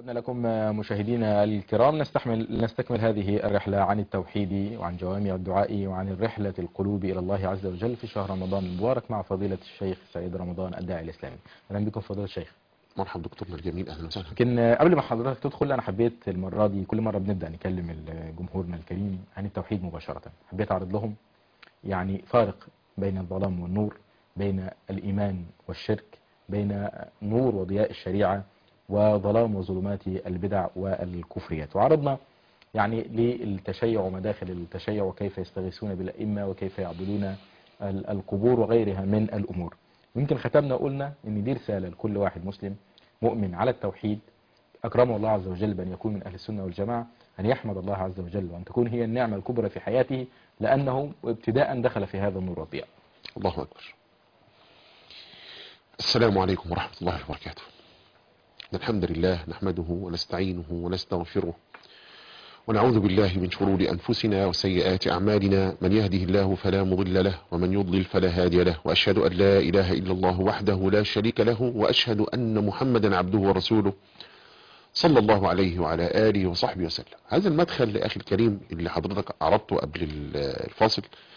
عدنا لكم مشاهدينا الكرام نستحمل نستكمل هذه الرحلة عن التوحيد وعن جوامع الدعاء وعن الرحلة القلوب إلى الله عز وجل في شهر رمضان المبارك مع فضيلة الشيخ سعيد رمضان الداعي الإسلامي أهلا بكم فضيلة الشيخ مرحبا دكتورنا الجميل اهلا وسهلا لكن قبل ما حضرتك تدخل أنا حبيت المرة دي كل مرة بنبدأ نكلم جمهورنا الكريم عن التوحيد مباشرة حبيت أعرض لهم يعني فارق بين الظلام والنور بين الإيمان والشرك بين نور وضياء الشريعة وظلام وظلمات البدع والكفريات وعرضنا يعني للتشيع ومداخل التشيع وكيف يستغيثون بالأئمة وكيف يعبدون القبور وغيرها من الأمور يمكن ختمنا وقلنا ان دي رسالة لكل واحد مسلم مؤمن على التوحيد أكرمه الله عز وجل بأن يكون من أهل السنة والجماعة أن يحمد الله عز وجل وأن تكون هي النعمة الكبرى في حياته لأنه ابتداء دخل في هذا النور والضياء الله أكبر السلام عليكم ورحمة الله وبركاته الحمد لله نحمده ونستعينه ونستغفره ونعوذ بالله من شرور أنفسنا وسيئات أعمالنا من يهده الله فلا مضل له ومن يضلل فلا هادي له وأشهد أن لا إله إلا الله وحده لا شريك له وأشهد أن محمدا عبده ورسوله صلى الله عليه وعلى آله وصحبه وسلم هذا المدخل لأخي الكريم اللي حضرتك عرضته قبل الفاصل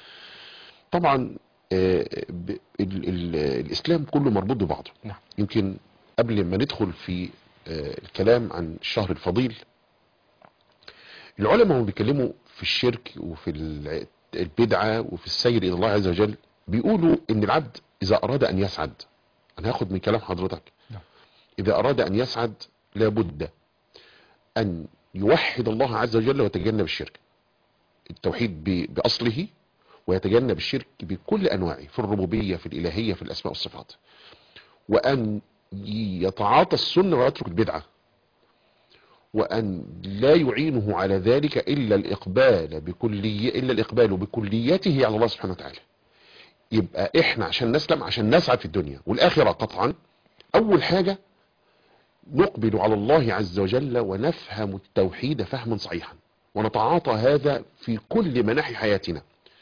طبعا ال ال الإسلام كله مربوط ببعضه نعم. يمكن قبل ما ندخل في الكلام عن الشهر الفضيل العلماء هم بيتكلموا في الشرك وفي البدعة وفي السير إلى الله عز وجل بيقولوا إن العبد إذا أراد أن يسعد أنا هاخد من كلام حضرتك نعم. إذا أراد أن يسعد لابد أن يوحد الله عز وجل ويتجنب الشرك التوحيد بأصله ويتجنب الشرك بكل أنواعه في الربوبية في الإلهية في الأسماء والصفات وأن يتعاطى السنة ويترك البدعة وأن لا يعينه على ذلك إلا الإقبال بكلية إلا الإقبال بكليته على الله سبحانه وتعالى يبقى إحنا عشان نسلم عشان نسعد في الدنيا والآخرة قطعا أول حاجة نقبل على الله عز وجل ونفهم التوحيد فهما صحيحا ونتعاطى هذا في كل مناحي حياتنا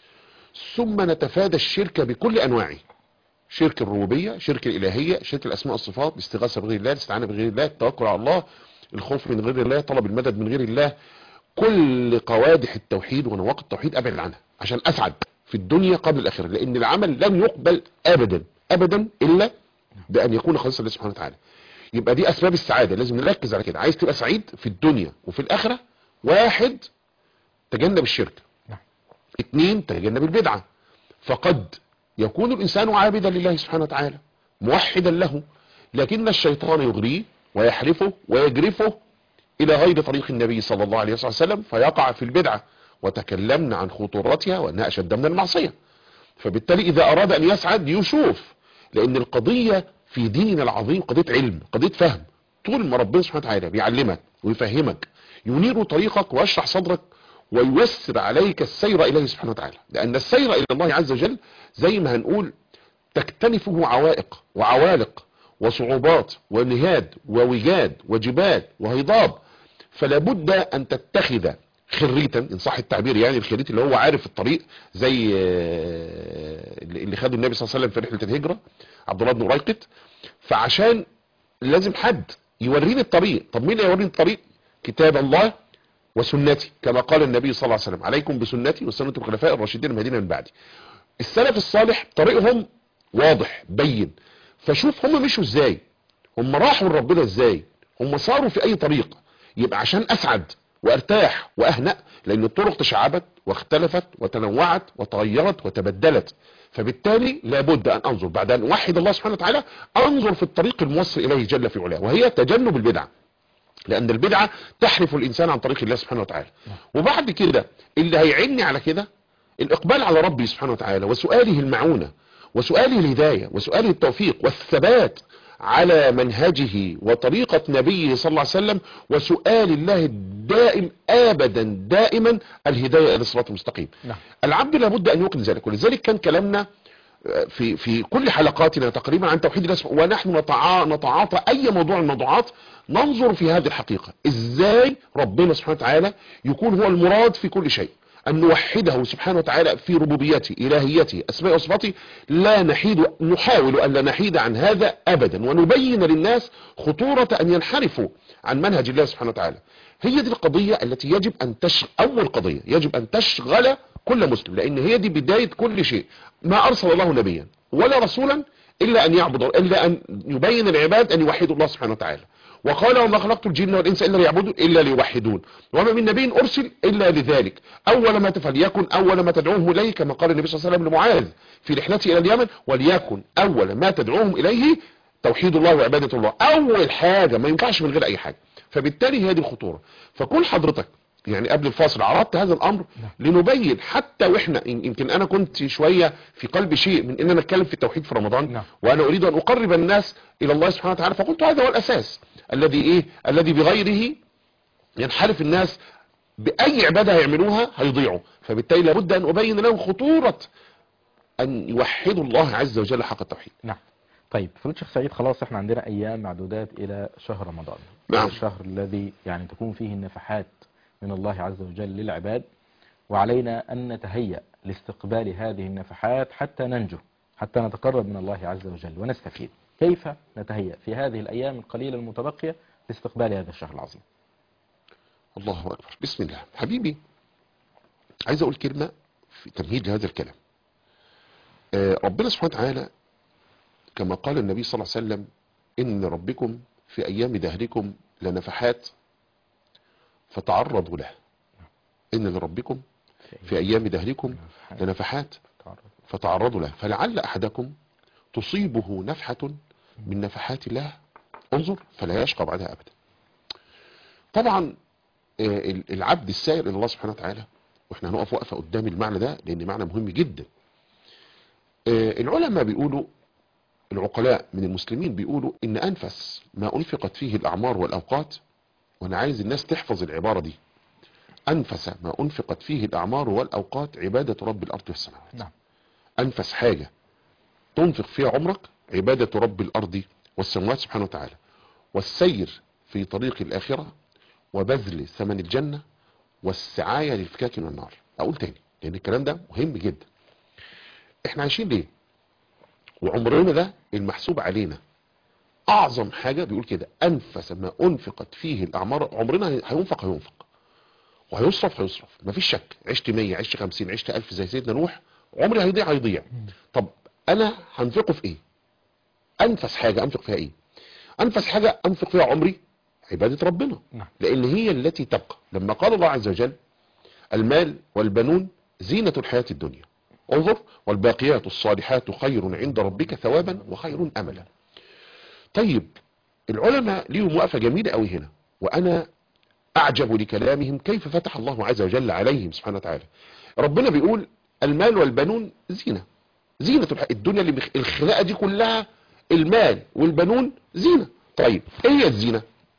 ثم نتفادى الشرك بكل أنواعه شرك الربوبية شرك الإلهية شرك الأسماء والصفات الاستغاثة بغير الله الاستعانة بغير الله التوكل على الله الخوف من غير الله طلب المدد من غير الله كل قوادح التوحيد ونواقض التوحيد أبعد عنها عشان أسعد في الدنيا قبل الآخرة لأن العمل لن يقبل أبدا أبدا إلا بأن يكون خالصا لله سبحانه وتعالى يبقى دي أسباب السعادة لازم نركز على كده عايز تبقى سعيد في الدنيا وفي الآخرة واحد تجنب الشرك اثنين تجنب البدعة فقد يكون الإنسان عابدا لله سبحانه وتعالى موحدا له لكن الشيطان يغريه ويحرفه ويجرفه إلى غير طريق النبي صلى الله عليه وسلم فيقع في البدعة وتكلمنا عن خطورتها وأنها أشد من المعصية فبالتالي إذا أراد أن يسعد يشوف لأن القضية في ديننا العظيم قضية علم قضية فهم طول ما ربنا سبحانه وتعالى بيعلمك ويفهمك ينير طريقك ويشرح صدرك وييسر عليك السير إليه سبحانه وتعالى لأن السير إلى الله عز وجل زي ما هنقول تكتنفه عوائق وعوالق وصعوبات ونهاد ووجاد وجبال وهضاب فلا بد أن تتخذ خريتا إن صح التعبير يعني الخريت اللي هو عارف الطريق زي اللي خده النبي صلى الله عليه وسلم في رحلة الهجرة عبد الله بن ريقط فعشان لازم حد يوريني الطريق طب مين اللي يوريني الطريق كتاب الله وسنتي كما قال النبي صلى الله عليه وسلم عليكم بسنتي وسنة الخلفاء الراشدين المهديين من بعدي السلف الصالح طريقهم واضح بين فشوف هم مشوا ازاي هم راحوا لربنا ازاي هم صاروا في اي طريق يبقى عشان اسعد وارتاح واهنأ لان الطرق تشعبت واختلفت وتنوعت وتغيرت وتبدلت فبالتالي لابد ان انظر بعد ان اوحد الله سبحانه وتعالى انظر في الطريق الموصل اليه جل في علاه وهي تجنب البدع لان البدعة تحرف الانسان عن طريق الله سبحانه وتعالى وبعد كده اللي هيعني على كده الاقبال على ربي سبحانه وتعالى وسؤاله المعونة وسؤاله الهداية وسؤاله التوفيق والثبات على منهجه وطريقة نبيه صلى الله عليه وسلم وسؤال الله الدائم ابدا دائما الهداية الى الصراط المستقيم نعم. العبد لابد ان يوقن ذلك ولذلك كان كلامنا في في كل حلقاتنا تقريبا عن توحيد الله سبحانه ونحن نتعا- نتعاطى اي موضوع من الموضوعات ننظر في هذه الحقيقة ازاي ربنا سبحانه وتعالى يكون هو المراد في كل شيء أن نوحده سبحانه وتعالى في ربوبيته إلهيته أسماء وصفاته لا نحيد نحاول أن لا نحيد عن هذا أبدا ونبين للناس خطورة أن ينحرفوا عن منهج الله سبحانه وتعالى هي دي القضية التي يجب أن تشغل أول قضية يجب أن تشغل كل مسلم لأن هي دي بداية كل شيء ما أرسل الله نبيا ولا رسولا إلا أن يعبد إلا أن يبين العباد أن يوحدوا الله سبحانه وتعالى وقال وما خلقت الجن والإنس إلا ليعبدون إلا ليوحدون وما من نبي أرسل إلا لذلك أول ما فليكن أول ما تدعوهم إليه كما قال النبي صلى الله عليه وسلم لمعاذ في رحلته إلى اليمن وليكن أول ما تدعوهم إليه توحيد الله وعبادة الله أول حاجة ما ينفعش من غير أي حاجة فبالتالي هذه الخطورة فكل حضرتك يعني قبل الفاصل عرضت هذا الامر لنبين حتى واحنا يمكن انا كنت شوية في قلبي شيء من ان انا اتكلم في التوحيد في رمضان نعم. وانا اريد ان اقرب الناس الى الله سبحانه وتعالى فقلت هذا هو الاساس الذي ايه الذي بغيره ينحرف الناس باي عبادة هيعملوها هيضيعوا فبالتالي لابد ان ابين لهم خطورة ان يوحدوا الله عز وجل حق التوحيد نعم طيب فضيلة الشيخ سعيد خلاص احنا عندنا ايام معدودات الى شهر رمضان نعم. الشهر الذي يعني تكون فيه النفحات من الله عز وجل للعباد وعلينا ان نتهيأ لاستقبال هذه النفحات حتى ننجو حتى نتقرب من الله عز وجل ونستفيد كيف نتهيأ في هذه الايام القليلة المتبقية لاستقبال هذا الشهر العظيم الله أكبر بسم الله حبيبي عايز أقول كلمة في تمهيد لهذا الكلام آه، ربنا سبحانه وتعالى كما قال النبي صلى الله عليه وسلم إن ربكم في أيام دهركم لنفحات فتعرضوا له إن لربكم في أيام دهركم لنفحات فتعرضوا له فلعل أحدكم تصيبه نفحة من نفحات الله انظر فلا يشقى بعدها أبدا طبعا آه، ال- العبد السائر الى الله سبحانه وتعالى واحنا هنقف وقفه قدام المعنى ده لان معنى مهم جدا آه، العلماء بيقولوا العقلاء من المسلمين بيقولوا ان انفس ما انفقت فيه الاعمار والاوقات وانا عايز الناس تحفظ العبارة دي انفس ما انفقت فيه الاعمار والاوقات عبادة رب الارض والسماوات نعم انفس حاجة تنفق فيها عمرك عبادة رب الارض والسماوات سبحانه وتعالى والسير في طريق الاخرة وبذل ثمن الجنة والسعاية للفكاك من النار اقول تاني لان الكلام ده مهم جدا احنا عايشين ليه وعمرنا ده المحسوب علينا اعظم حاجة بيقول كده انفس ما انفقت فيه الاعمار عمرنا هينفق هينفق وهيصرف هيصرف مفيش شك عشت 100 عشت 50 عشت 1000 زي سيدنا نوح عمري هيضيع هيضيع طب انا هنفقه في ايه انفس حاجة انفق فيها ايه انفس حاجة انفق فيها عمري عبادة ربنا نعم. لان هي التي تبقى لما قال الله عز وجل المال والبنون زينة الحياة الدنيا انظر والباقيات الصالحات خير عند ربك ثوابا وخير املا طيب العلماء ليهم وقفة جميلة قوي هنا وانا اعجب لكلامهم كيف فتح الله عز وجل عليهم سبحانه وتعالى ربنا بيقول المال والبنون زينة زينة الح- الدنيا اللي بخ- الخناقة دي كلها المال والبنون زينة طيب ايه هي الزينة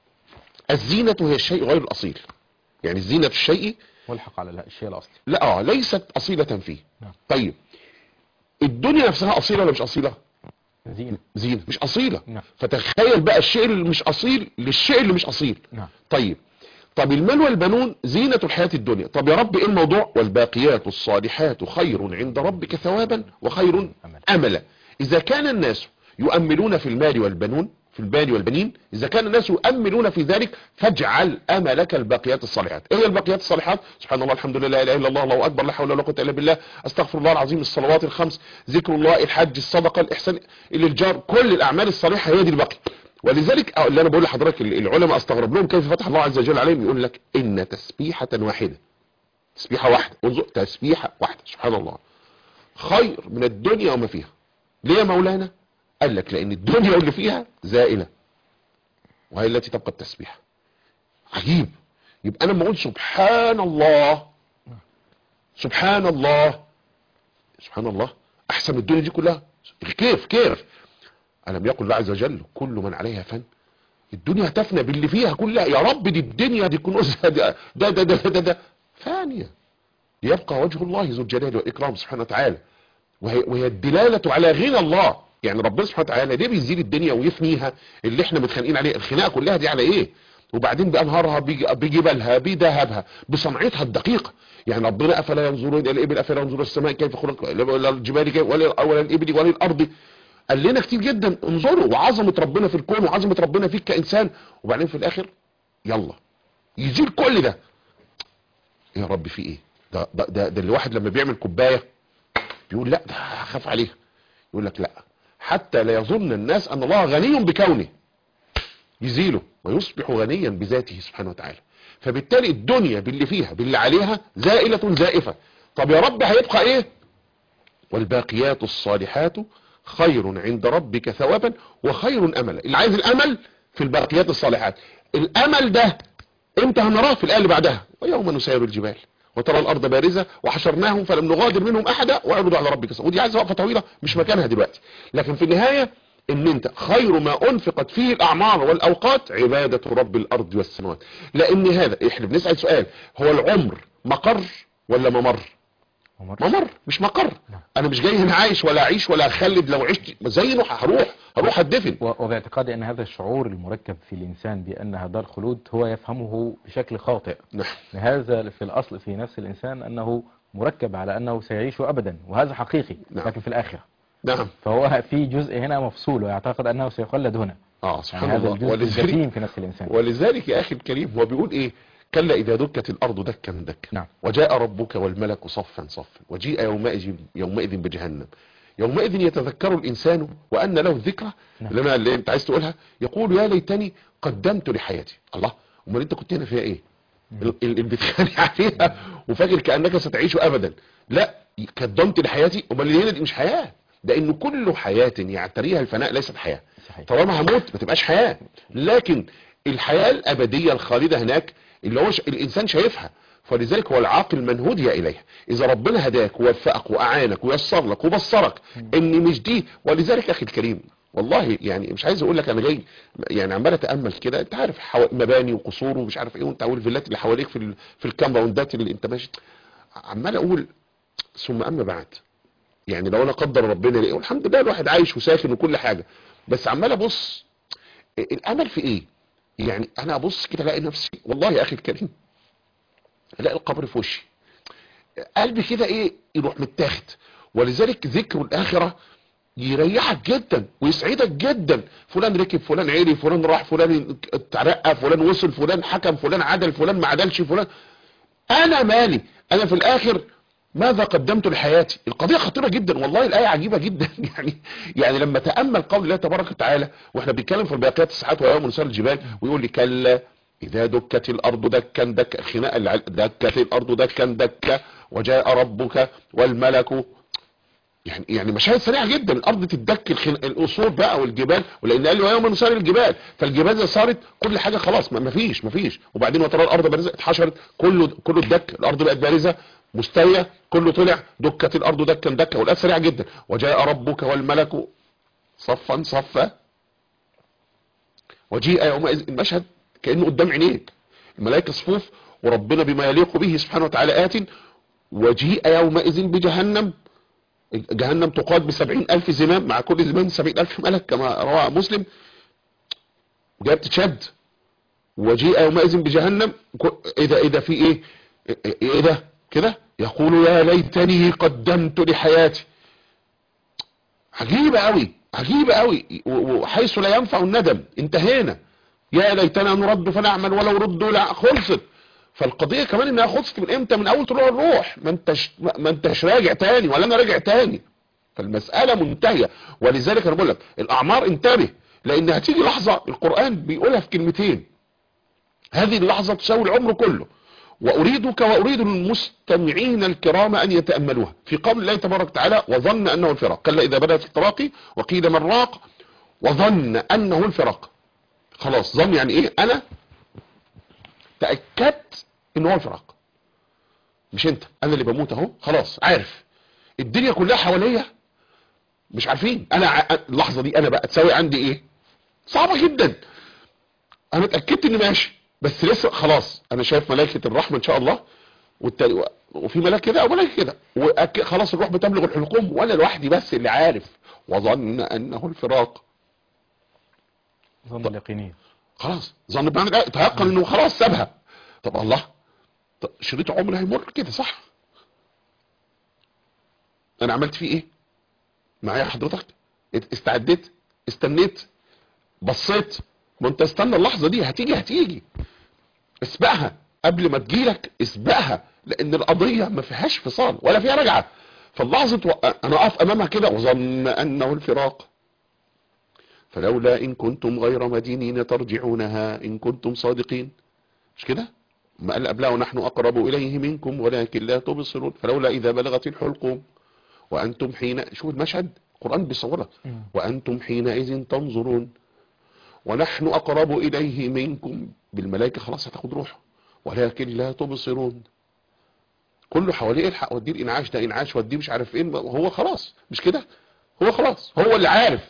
الزينة هي الشيء غير الاصيل يعني الزينة الشيء والحق على الشيء الاصلي لا اه ليست اصيلة فيه نعم. طيب الدنيا نفسها اصيلة ولا مش اصيلة زينة زينة مش اصيلة نعم. فتخيل بقى الشيء اللي مش اصيل للشيء اللي مش اصيل نعم طيب طب المال والبنون زينة الحياة الدنيا طب يا رب ايه الموضوع والباقيات الصالحات خير عند ربك ثوابا وخير أملا. املا اذا كان الناس يؤملون في المال والبنون في المال والبنين اذا كان الناس يؤملون في ذلك فاجعل املك الباقيات الصالحات ايه هي الباقيات الصالحات سبحان الله الحمد لله لا اله الا الله الله اكبر لا حول ولا قوه الا بالله استغفر الله العظيم الصلوات الخمس ذكر الله الحج الصدقه الاحسان الى الجار كل الاعمال الصالحه هي دي الباقيه ولذلك اللي انا بقول لحضرتك العلماء استغرب لهم كيف فتح الله عز وجل عليهم يقول لك ان تسبيحه واحده تسبيحه واحده انظر تسبيحه واحده سبحان الله خير من الدنيا وما فيها ليه يا مولانا قال لك لان الدنيا واللي فيها زائله وهي التي تبقى التسبيح عجيب يبقى انا لما اقول سبحان الله سبحان الله سبحان الله احسن من الدنيا دي كلها كيف كيف ألم يقل الله عز وجل كل من عليها فن الدنيا هتفنى باللي فيها كلها يا رب دي الدنيا دي كنوزها ده ده ده ده, ده, ده فانية ليبقى وجه الله ذو الجلال والإكرام سبحانه وتعالى وهي, وهي الدلالة على غنى الله يعني ربنا سبحانه وتعالى ليه بيزيد الدنيا ويفنيها اللي احنا متخانقين عليه الخناقة كلها دي على ايه وبعدين بانهارها بيج- بجبالها بذهبها بصنعتها الدقيقه يعني ربنا افلا ينظرون الى الابل افلا ينظرون الى السماء كيف خلق ولا الجبال كيف ولا ولا الابل ولا الارض قال لنا كتير جدا انظروا وعظمه ربنا في الكون وعظمه ربنا فيك كانسان وبعدين في الاخر يلا يزيل كل ده يا رب في ايه ده ده ده, ده الواحد لما بيعمل كوبايه بيقول لا ده هخاف عليها يقول لك لا حتى لا يظن الناس ان الله غني بكونه يزيله ويصبح غنيا بذاته سبحانه وتعالى فبالتالي الدنيا باللي فيها باللي عليها زائلة زائفة طب يا رب هيبقى ايه والباقيات الصالحات خير عند ربك ثوابا وخير املا اللي عايز الامل في الباقيات الصالحات الامل ده امتى هنراه في الايه اللي بعدها ويوم نسير الجبال وترى الارض بارزه وحشرناهم فلم نغادر منهم احدا وعرضوا على ربك صفا. ودي عايزه وقفه طويله مش مكانها دلوقتي لكن في النهايه ان انت خير ما انفقت فيه الاعمار والاوقات عباده رب الارض والسماوات لان هذا احنا بنسال سؤال هو العمر مقر ولا ممر عمر ممر مش مقر نعم. انا مش جاي هنا عايش ولا اعيش ولا اخلد لو عشت زي نوح هروح هروح اتدفن و- وباعتقادي أن هذا الشعور المركب في الإنسان بأنها دار خلود هو يفهمه بشكل خاطئ نعم هذا في الأصل في نفس الإنسان أنه مركب على أنه سيعيش أبدا وهذا حقيقي نعم. لكن في الآخرة نعم فهو في جزء هنا مفصول ويعتقد أنه سيخلد هنا اه يعني سبحان هذا الله الجزء ولذلك الجسيم في نفس الإنسان ولذلك يا اخي الكريم هو بيقول ايه كلا اذا دكت الارض دكا دكا نعم. وجاء ربك والملك صفا صفا وجيء يومئذ يومئذ بجهنم يومئذ يتذكر الانسان وان له الذكرى نعم. اللي انا اللي انت عايز تقولها يقول يا ليتني قدمت لحياتي الله امال انت كنت هنا فيها ايه ال- ال- اللي بتخاني عليها وفاكر كانك ستعيش ابدا لا قدمت لحياتي امال اللي هنا دي مش حياه ده ان كل حياه يعتريها الفناء ليست حياه صحيح طالما هموت ما تبقاش حياة لكن الحياة الأبدية الخالدة هناك اللي هو ش... الإنسان شايفها فلذلك هو العاقل من هدي إليها إذا ربنا هداك ووفقك وأعانك ويسر لك وبصرك إن مش دي ولذلك أخي الكريم والله يعني مش عايز اقول لك انا جاي يعني عمال اتامل كده انت عارف حو... مباني وقصور ومش عارف ايه وانت والفيلات اللي حواليك في ال... في الكامباوندات اللي انت ماشي عمال اقول ثم اما بعد يعني لو انا قدر ربنا ليه والحمد لله الواحد عايش وساكن وكل حاجه بس عمال ابص الامل في ايه يعني انا ابص كده الاقي نفسي والله يا اخي الكريم الاقي القبر في وشي قلبي كده ايه يروح متاخد ولذلك ذكر الاخره يريحك جدا ويسعدك جدا فلان ركب فلان عري فلان راح فلان اترقى فلان وصل فلان حكم فلان عدل فلان ما عدلش فلان انا مالي انا في الاخر ماذا قدمت لحياتي القضية خطيرة جدا والله الآية عجيبة جدا يعني يعني لما تأمل قول الله تبارك وتعالى واحنا بنتكلم في الباقيات الساعات ويوم نسال الجبال ويقول لي كلا إذا دكت الأرض دكا دكا الخناقة اللي على- دكت الأرض دكا دكا وجاء ربك والملك يعني يعني مشاهد سريعه جدا الارض تدك الخن... الاصول بقى والجبال ولان قال له يوم نسال الجبال فالجبال دي صارت كل حاجه خلاص ما فيش ما فيش وبعدين وترى الارض بارزه اتحشرت كله كله اتدك الارض بقت بارزه مستويه كله طلع دكت الارض دكا دكا والايه سريعه جدا وجاء ربك والملك صفا صفا وجيء يومئذ المشهد كانه قدام عينيك الملائكه صفوف وربنا بما يليق به سبحانه وتعالى آت وجيء يومئذ بجهنم جهنم تقاد بسبعين ألف زمام مع كل زمام سبعين ألف ملك كما روى مسلم جاء بتتشد وجيء يومئذ بجهنم ك- ايه ده ايه ده في ايه ايه إيه ده كده يقول يا ليتني قدمت لحياتي عجيبة قوي عجيبة قوي و- وحيث لا ينفع الندم انتهينا يا ليتنا نرد فنعمل ولو ردوا لا خلصت فالقضية كمان انها خلصت من امتى من اول طلوع الروح ما انتش ما انتش راجع تاني ولا انا راجع تاني فالمسألة منتهية ولذلك انا بقول لك الاعمار انتبه لان هتيجي لحظة القرآن بيقولها في كلمتين هذه اللحظة تساوي العمر كله وأريدك وأريد المستمعين الكرام أن يتأملوها في قول الله تبارك وتعالى وظن أنه الفراق كلا إذا بدأت التراقي وقيل من راق وظن أنه الفراق خلاص ظن يعني إيه أنا تأكدت أنه هو الفراق مش أنت أنا اللي بموت أهو خلاص عارف الدنيا كلها حواليا مش عارفين أنا ع- اللحظة دي أنا بقى تساوي عندي إيه صعبة جدا انا اتاكدت اني ماشي بس لسه خلاص انا شايف ملائكه الرحمه ان شاء الله والتالي وفي ملاك كده او ملاك كده وأك... خلاص الروح بتبلغ الحلقوم وانا لوحدي بس اللي عارف وظن انه الفراق ظن اليقينية خلاص ظن بمعنى الآية تيقن انه خلاص سابها طب الله طب شريط عمري هيمر كده صح انا عملت فيه ايه معايا حضرتك ات- استعديت استنيت بصيت ما انت استنى اللحظة دي هتيجي هتيجي اسبقها قبل ما تجيلك اسبقها لان القضية ما فيهاش فصال ولا فيها رجعة فاللحظة و... انا اقف امامها كده وظن انه الفراق فلولا ان كنتم غير مدينين ترجعونها ان كنتم صادقين مش كده ما قال قبلها ونحن اقرب اليه منكم ولكن لا تبصرون فلولا اذا بلغت الحلقوم وانتم حين شوف المشهد القرآن بيصورك مم. وانتم حينئذ تنظرون ونحن اقرب اليه منكم بالملائكة خلاص هتاخد روحه ولكن لا تبصرون كله حواليه الحق وديه الانعاش ده انعاش وديه مش عارف ايه هو خلاص مش كده هو خلاص هو اللي عارف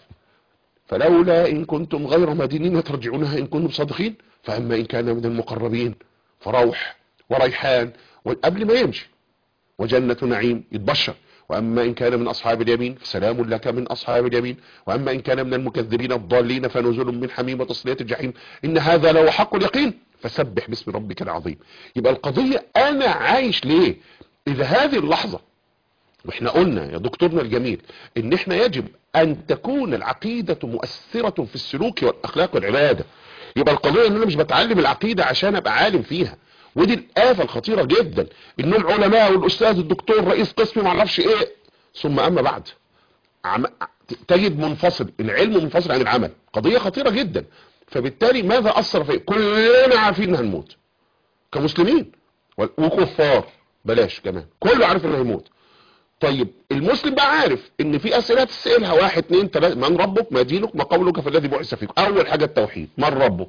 فلولا ان كنتم غير مدينين ترجعونها ان كنتم صادقين فاما ان كان من المقربين فروح وريحان قبل ما يمشي وجنة نعيم يتبشر وأما إن كان من أصحاب اليمين فسلام لك من أصحاب اليمين وأما إن كان من المكذبين الضالين فنزل من حميم وتصلية الجحيم إن هذا لو حق اليقين فسبح باسم ربك العظيم يبقى القضية أنا عايش ليه إذا هذه اللحظة واحنا قلنا يا دكتورنا الجميل ان احنا يجب ان تكون العقيدة مؤثرة في السلوك والاخلاق والعبادة يبقى القضية ان انا مش بتعلم العقيدة عشان ابقى عالم فيها ودي الآفة الخطيرة جدا انهم علماء والاستاذ الدكتور رئيس قسم ما اعرفش ايه ثم اما بعد عم... تجد منفصل العلم منفصل عن العمل قضية خطيرة جدا فبالتالي ماذا اثر في كلنا عارفين ان هنموت كمسلمين وكفار بلاش كمان كله عارف انه هيموت طيب المسلم بقى عارف ان في اسئله تسالها واحد اتنين تلاته من ربك ما دينك ما قولك فالذي بعث فيك اول حاجه التوحيد من ربك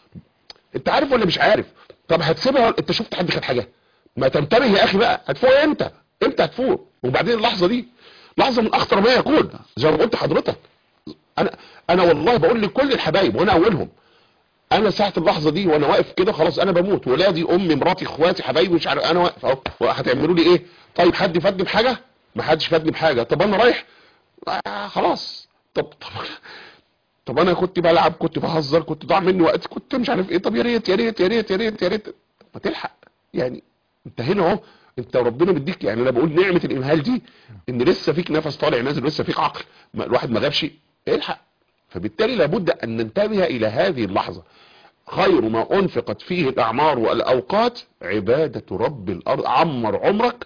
انت عارف ولا مش عارف طب هتسيبها انت شفت حد خد حاجه ما تنتبه يا اخي بقى هتفوق امتى امتى هتفوق وبعدين اللحظه دي لحظه من اخطر ما يكون زي ما قلت حضرتك انا انا والله بقول لكل الحبايب وانا اولهم انا ساعه اللحظه دي وانا واقف كده خلاص انا بموت ولادي امي مراتي اخواتي حبايبي مش عارف انا واقف اهو هتعملوا لي ايه طيب حد يفادني بحاجه ما حدش فادني بحاجه طب انا رايح آه خلاص طب طب طب انا كنت بلعب كنت بهزر كنت ضاع مني وقت كنت مش عارف ايه طب يا ريت يا ريت يا ريت يا ريت يا ريت ما تلحق يعني انت هنا اهو انت ربنا مديك يعني انا بقول نعمه الامهال دي ان لسه فيك نفس طالع نازل ولسه فيك عقل ما الواحد ما غابش الحق فبالتالي لابد ان ننتبه الى هذه اللحظه خير ما انفقت فيه الاعمار والاوقات عباده رب الارض عمر عمرك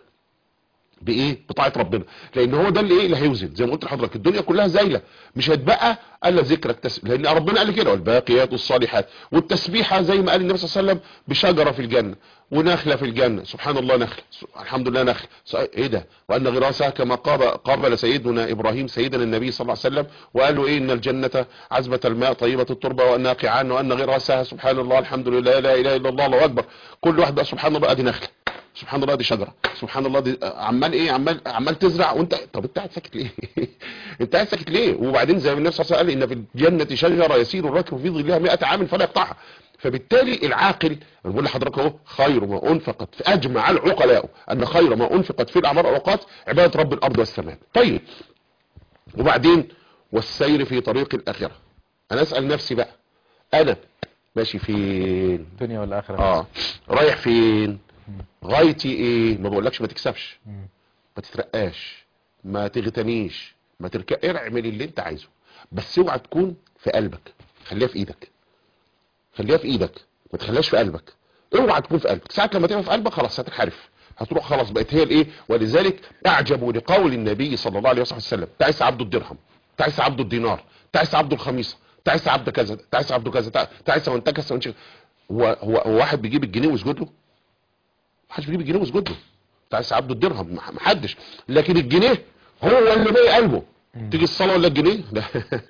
بايه بطاعه ربنا لان هو ده اللي ايه اللي هيوزن زي ما قلت لحضرتك الدنيا كلها زايله مش هتبقى الا ذكرك تس... لان ربنا قال كده والباقيات الصالحات والتسبيحه زي ما قال النبي صلى الله عليه وسلم بشجره في الجنه ونخله في الجنه سبحان الله نخله الحمد لله نخله ايه ده وان غراسها كما قابل, قابل سيدنا ابراهيم سيدنا النبي صلى الله عليه وسلم وقال له ايه ان الجنه عذبه الماء طيبه التربه وانها قيعان وان غراسها سبحان الله الحمد لله لا اله الا الله الله اكبر كل واحد بقى سبحان الله ادي نخله سبحان الله دي شجره سبحان الله دي عمال ايه عمال عمال تزرع وانت طب انت قاعد ساكت ليه انت قاعد ساكت ليه وبعدين زي ما النبي صلى الله عليه وسلم قال ان في الجنه شجره يسير الراكب في ظلها 100 عام فلا يقطعها فبالتالي العاقل انا بقول لحضرتك اهو خير ما انفقت في اجمع العقلاء ان خير ما انفقت في الاعمار والاوقات عباده رب الارض والسماء طيب وبعدين والسير في طريق الاخره انا اسال نفسي بقى انا ماشي فين الدنيا والاخره اه رايح فين غايتي ايه ما بقولكش ما تكسبش مم. ما تترقاش ما تغتنيش ما تركب اعمل اللي انت عايزه بس اوعى تكون في قلبك خليها في ايدك خليها في ايدك ما تخليهاش في قلبك اوعى تكون في قلبك ساعه لما تبقى في قلبك خلاص هتنحرف هتروح خلاص بقت هي الايه ولذلك اعجبوا لقول النبي صلى الله عليه وسلم تعس عبد الدرهم تعس عبد الدينار تعس عبد الخميصه تعس عبد كذا تعس عبد كذا تعس وانتكس وانشغل هو هو هو واحد بيجيب الجنيه ويسجد له محدش بيجيب الجنيه ويسجد له تعس عبد الدرهم محدش لكن الجنيه هو اللي باقي قلبه تيجي الصلاه ولا الجنيه لا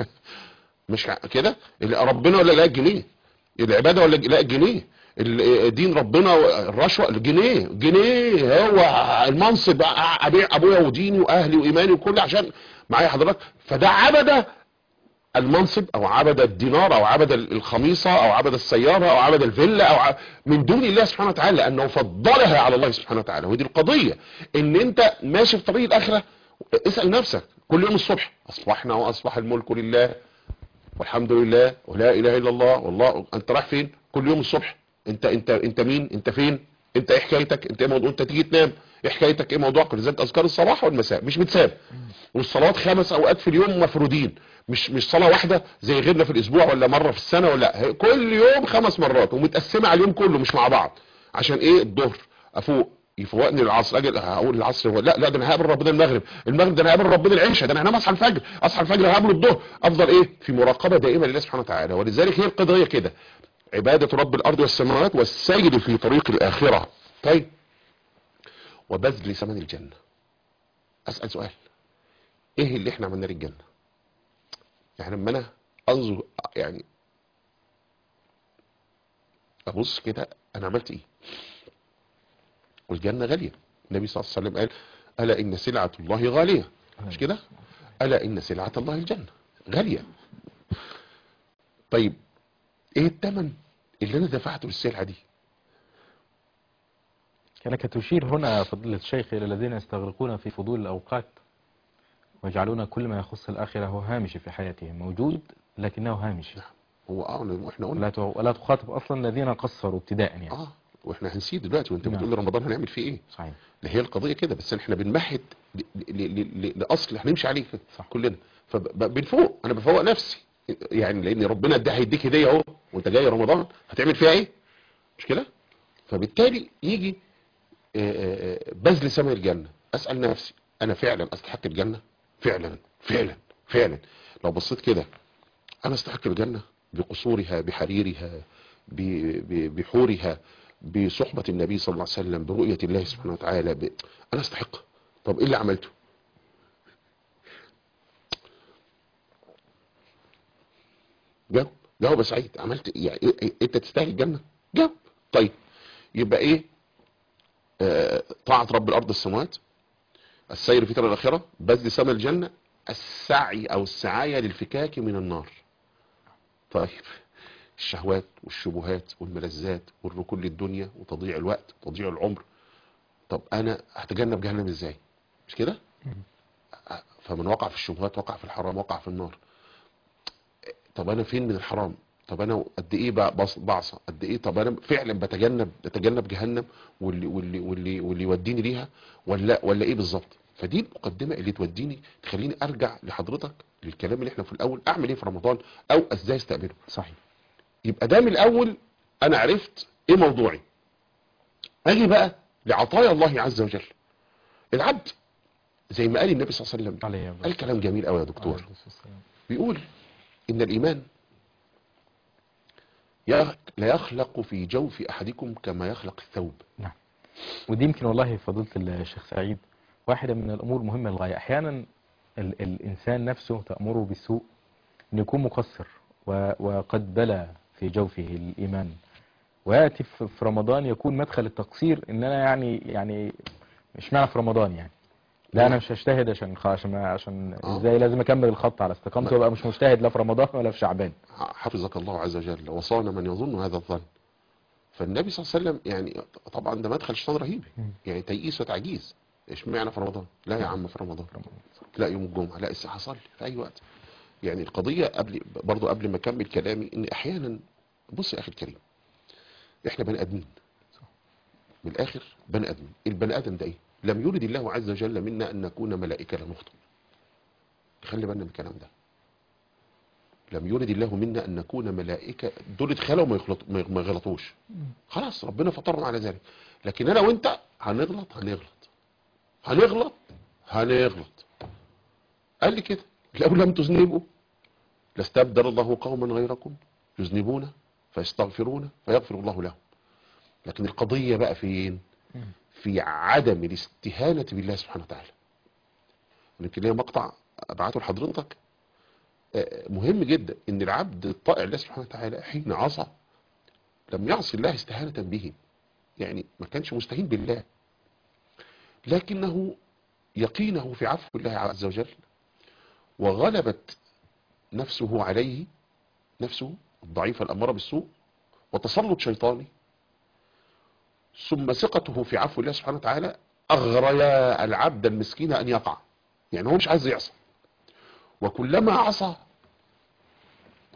مش كده ربنا ولا لا الجنيه العباده ولا لا الجنيه دين ربنا الرشوه الجنيه جنيه هو المنصب ابيع ابويا وديني واهلي وايماني وكل عشان معايا حضرتك فده عبده المنصب او عبد الدينار او عبد الخميصة او عبد السيارة او عبد الفيلا او ع... من دون الله سبحانه وتعالى لانه فضلها على الله سبحانه وتعالى ودي القضية ان انت ماشي في طريق الاخرة اسأل نفسك كل يوم الصبح اصبحنا واصبح الملك لله والحمد لله ولا اله الا الله والله انت رايح فين كل يوم الصبح انت انت انت مين انت فين انت ايه حكايتك انت ايه موضوع انت تيجي تنام ايه حكايتك ايه موضوعك لذلك اذكار الصباح والمساء مش بتساب والصلوات خمس اوقات في اليوم مفروضين مش مش صلاه واحده زي غيرنا في الاسبوع ولا مره في السنه ولا هي كل يوم خمس مرات ومتقسمه على اليوم كله مش مع بعض عشان ايه الظهر افوق يفوقني العصر اجي هقول العصر هو لا لا ده انا هقابل ربنا المغرب المغرب ده انا هقابل ربنا العشاء ده انا هنام اصحى الفجر اصحى الفجر هقابله الظهر افضل ايه في مراقبه دائمه لله سبحانه وتعالى ولذلك هي القضيه كده عباده رب الارض والسماوات والسير في طريق الاخره طيب وبذل ثمن الجنه اسال سؤال ايه اللي احنا عملناه للجنه يعني لما انا انظر يعني ابص كده انا عملت ايه والجنه غاليه النبي صلى الله عليه وسلم قال الا ان سلعه الله غاليه مش كده الا ان سلعه الله الجنه غاليه طيب ايه الثمن اللي انا دفعته للسلعه دي كانك تشير هنا فضيلة الشيخ إلى الذين يستغرقون في فضول الأوقات ويجعلون كل ما يخص الآخرة هو هامشي في حياتهم موجود لكنه هامشي هو اه احنا قلنا ولا ت- ولا تخاطب أصلا الذين قصروا ابتداء يعني اه واحنا هنسيب دلوقتي وانت نعم. بتقول لي رمضان هنعمل فيه ايه صحيح ده هي القضيه كده بس احنا بنمهد ل- ل- ل- ل- لاصل هنمشي عليه كده صح. كلنا فبنفوق انا بفوق نفسي يعني لان ربنا ده هيديك هديه اهو وانت جاي رمضان هتعمل فيها ايه مش كده فبالتالي يجي آه، آه، آه، بذل ثمن الجنه اسال نفسي انا فعلا استحق الجنه فعلا فعلا فعلا لو بصيت كده انا استحق الجنه بقصورها بحريرها ب- ب- بحورها بصحبة النبي صلى الله عليه وسلم برؤية الله سبحانه وتعالى ب... أنا أستحق طب إيه اللي عملته جاوب جاوب يا سعيد عملت إيه؟ يعني إيه- إيه- أنت تستاهل الجنة جاوب طيب يبقى إيه آه طاعة رب الأرض السماوات السير في طريق الآخرة بذل ثمن الجنة السعي أو السعاية للفكاك من النار طيب الشهوات والشبهات والملذات والركون للدنيا وتضييع الوقت وتضييع العمر طب انا هتجنب جهنم ازاي مش كده فمن وقع في الشبهات وقع في الحرام وقع في النار طب انا فين من الحرام طب انا قد ايه بع- بص- بعصى قد ايه طب انا فعلا بتجنب بتجنب جهنم واللي واللي واللي واللي يوديني ليها ولا ولا ايه بالظبط فدي المقدمه اللي توديني تخليني ارجع لحضرتك للكلام اللي احنا في الاول اعمل ايه في رمضان او ازاي استقبله صحيح يبقى ده من الاول انا عرفت ايه موضوعي اجي بقى لعطايا الله عز وجل العبد زي ما قال النبي صلى الله عليه وسلم عليه قال كلام جميل قوي يا دكتور بيقول ان الايمان يخ- لا يخلق في جوف احدكم كما يخلق الثوب نعم ودي يمكن والله فضيلة الشيخ سعيد واحدة من الأمور مهمة للغاية أحيانا ال الإنسان نفسه تأمره بالسوء أن يكون مقصر و- وقد بلى في جوفه الإيمان ويأتي في في رمضان يكون مدخل التقصير إن أنا يعني يعني مش معنى في رمضان يعني لا أنا مش هجتهد عشان خ- عشان عشان آه. إزاي لازم أكمل الخط على استقامته وأبقى مش مجتهد لا في رمضان ولا في شعبان حفظك الله عز وجل وصان من يظن هذا الظن فالنبي صلى الله عليه وسلم يعني طبعا ده مدخل شيطان رهيب يعني تيئيس وتعجيز ايش معنى في رمضان لا يا عم في رمضان لا يوم الجمعه لا الساعه صلي في اي وقت يعني القضيه قبل برضو قبل ما اكمل كلامي ان احيانا بص يا اخي الكريم احنا بني ادمين من الاخر بني ادمين البني ادم ده ايه لم يرد الله عز وجل منا ان نكون ملائكه لا نخطئ خلي بالنا من الكلام ده لم يرد الله منا ان نكون ملائكه دول اتخلقوا ما يغلطوا ما ما يغلطوش خلاص ربنا فطرنا على ذلك لكن انا وانت هنغلط هنغلط هنغلط هنغلط قال لي كده لو لم تذنبوا لاستبدل الله قوما غيركم يذنبون فيستغفرون فيغفر الله لهم لكن القضية بقى فين في عدم الاستهانة بالله سبحانه وتعالى يمكن ليا مقطع ابعته لحضرتك آه، مهم جدا ان العبد الطائع لله سبحانه وتعالى حين عصى لم يعصي الله استهانة به يعني ما كانش مستهين بالله لكنه يقينه في عفو الله عز وجل وغلبت نفسه عليه نفسه الضعيفة الأمارة بالسوء وتسلط شيطاني ثم ثقته في عفو الله سبحانه وتعالى أغريا العبد المسكين أن يقع يعني هو مش عايز يعصى وكلما عصى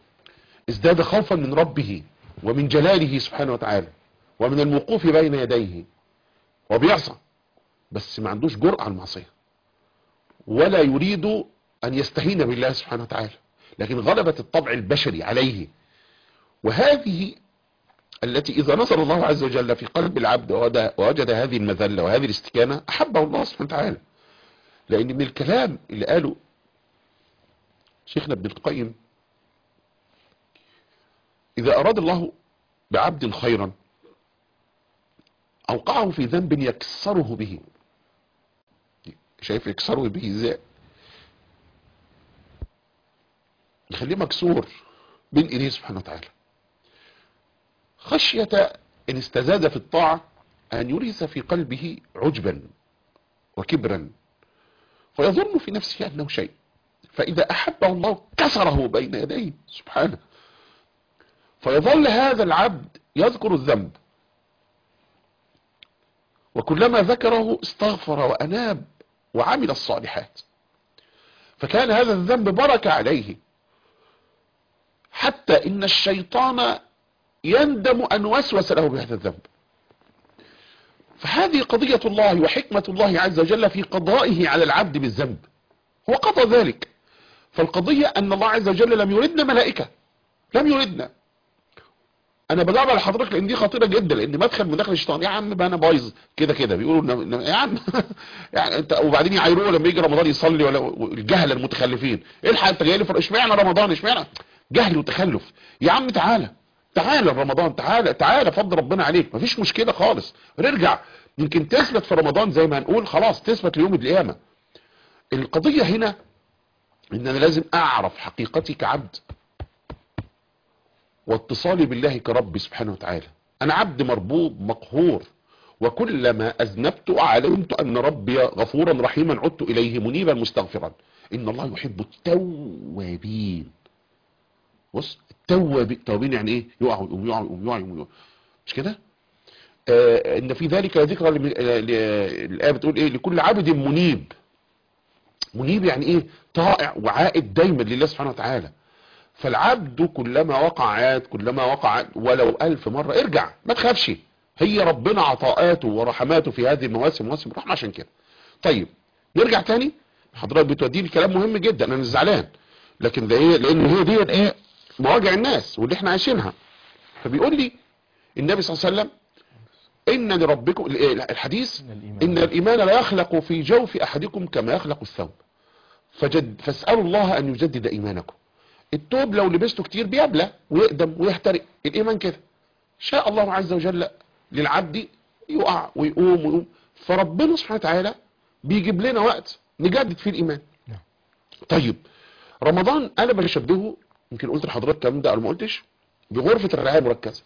ازداد خوفا من ربه ومن جلاله سبحانه وتعالى ومن الوقوف بين يديه وبيعصى بس ما عندوش جرأة على المعصية ولا يريد أن يستهين بالله سبحانه وتعالى لكن غلبت الطبع البشري عليه وهذه التي إذا نظر الله عز وجل في قلب العبد ووجد- ووجد هذه المذلة وهذه الاستكانة أحبه الله سبحانه وتعالى لأن من الكلام اللي قاله شيخنا ابن القيم إذا أراد الله بعبد خيرا أوقعه في ذنب يكسره به شايف يكسره به ازاي يخليه مكسور بين ايديه سبحانه وتعالى خشية ان استزاد في الطاعة ان يورث في قلبه عجبا وكبرا فيظن في نفسه انه شيء فاذا احبه الله كسره بين يديه سبحانه فيظل هذا العبد يذكر الذنب وكلما ذكره استغفر واناب وعمل الصالحات فكان هذا الذنب بركة عليه حتى ان الشيطان يندم ان وسوس له بهذا الذنب فهذه قضية الله وحكمة الله عز وجل في قضائه على العبد بالذنب هو قضى ذلك فالقضية ان الله عز وجل لم يردنا ملائكة لم يردنا انا بدعم على حضرتك لان دي خطيره جدا لان مدخل مداخل الشيطان يا عم بقى انا بايظ كده كده بيقولوا إن- إن- يا عم يعني انت وبعدين يعايروه لما يجي رمضان يصلي ولا الجهله المتخلفين الحق انت جاي لي فرق اشمعنى رمضان اشمعنى جهل وتخلف يا عم تعالى تعالى رمضان تعالى تعالى فضل ربنا عليك مفيش مشكله خالص نرجع يمكن تثبت في رمضان زي ما هنقول خلاص تثبت ليوم القيامه القضيه هنا ان انا لازم اعرف حقيقتي كعبد واتصالي بالله كرب سبحانه وتعالى انا عبد مربوط مقهور وكلما اذنبت علمت ان ربي غفورا رحيما عدت اليه منيبا مستغفرا ان الله يحب التوابين بص التوابين التوابين يعني ايه يقع ويقوم يقع ويقوم يقع ويقوم يقع. مش كده آه ان في ذلك ذكرى لم- آه، ل- الايه بتقول ايه لكل عبد منيب منيب يعني ايه طائع وعائد دايما لله سبحانه وتعالى فالعبد كلما وقع عاد كلما وقع عاد ولو ألف مرة ارجع ما تخافش هي ربنا عطاءاته ورحماته في هذه المواسم مواسم رحمة عشان كده طيب نرجع تاني حضرتك بتوديني كلام مهم جدا انا مش زعلان لكن ده ايه لان هي دي ايه مواجع الناس واللي احنا عايشينها فبيقول لي النبي صلى الله عليه وسلم ان لربكم الحديث إن الإيمان ان الايمان لا يخلق في جوف احدكم كما يخلق الثوب فجد فاسالوا الله ان يجدد ايمانكم التوب لو لبسته كتير بيبلى ويقدم ويحترق الايمان كده شاء الله عز وجل للعبد يقع ويقوم ويقوم فربنا سبحانه وتعالى بيجيب لنا وقت نجدد فيه الايمان نعم. طيب رمضان انا بشبهه يمكن قلت لحضرتك الكلام ده او ما قلتش بغرفه الرعايه المركزه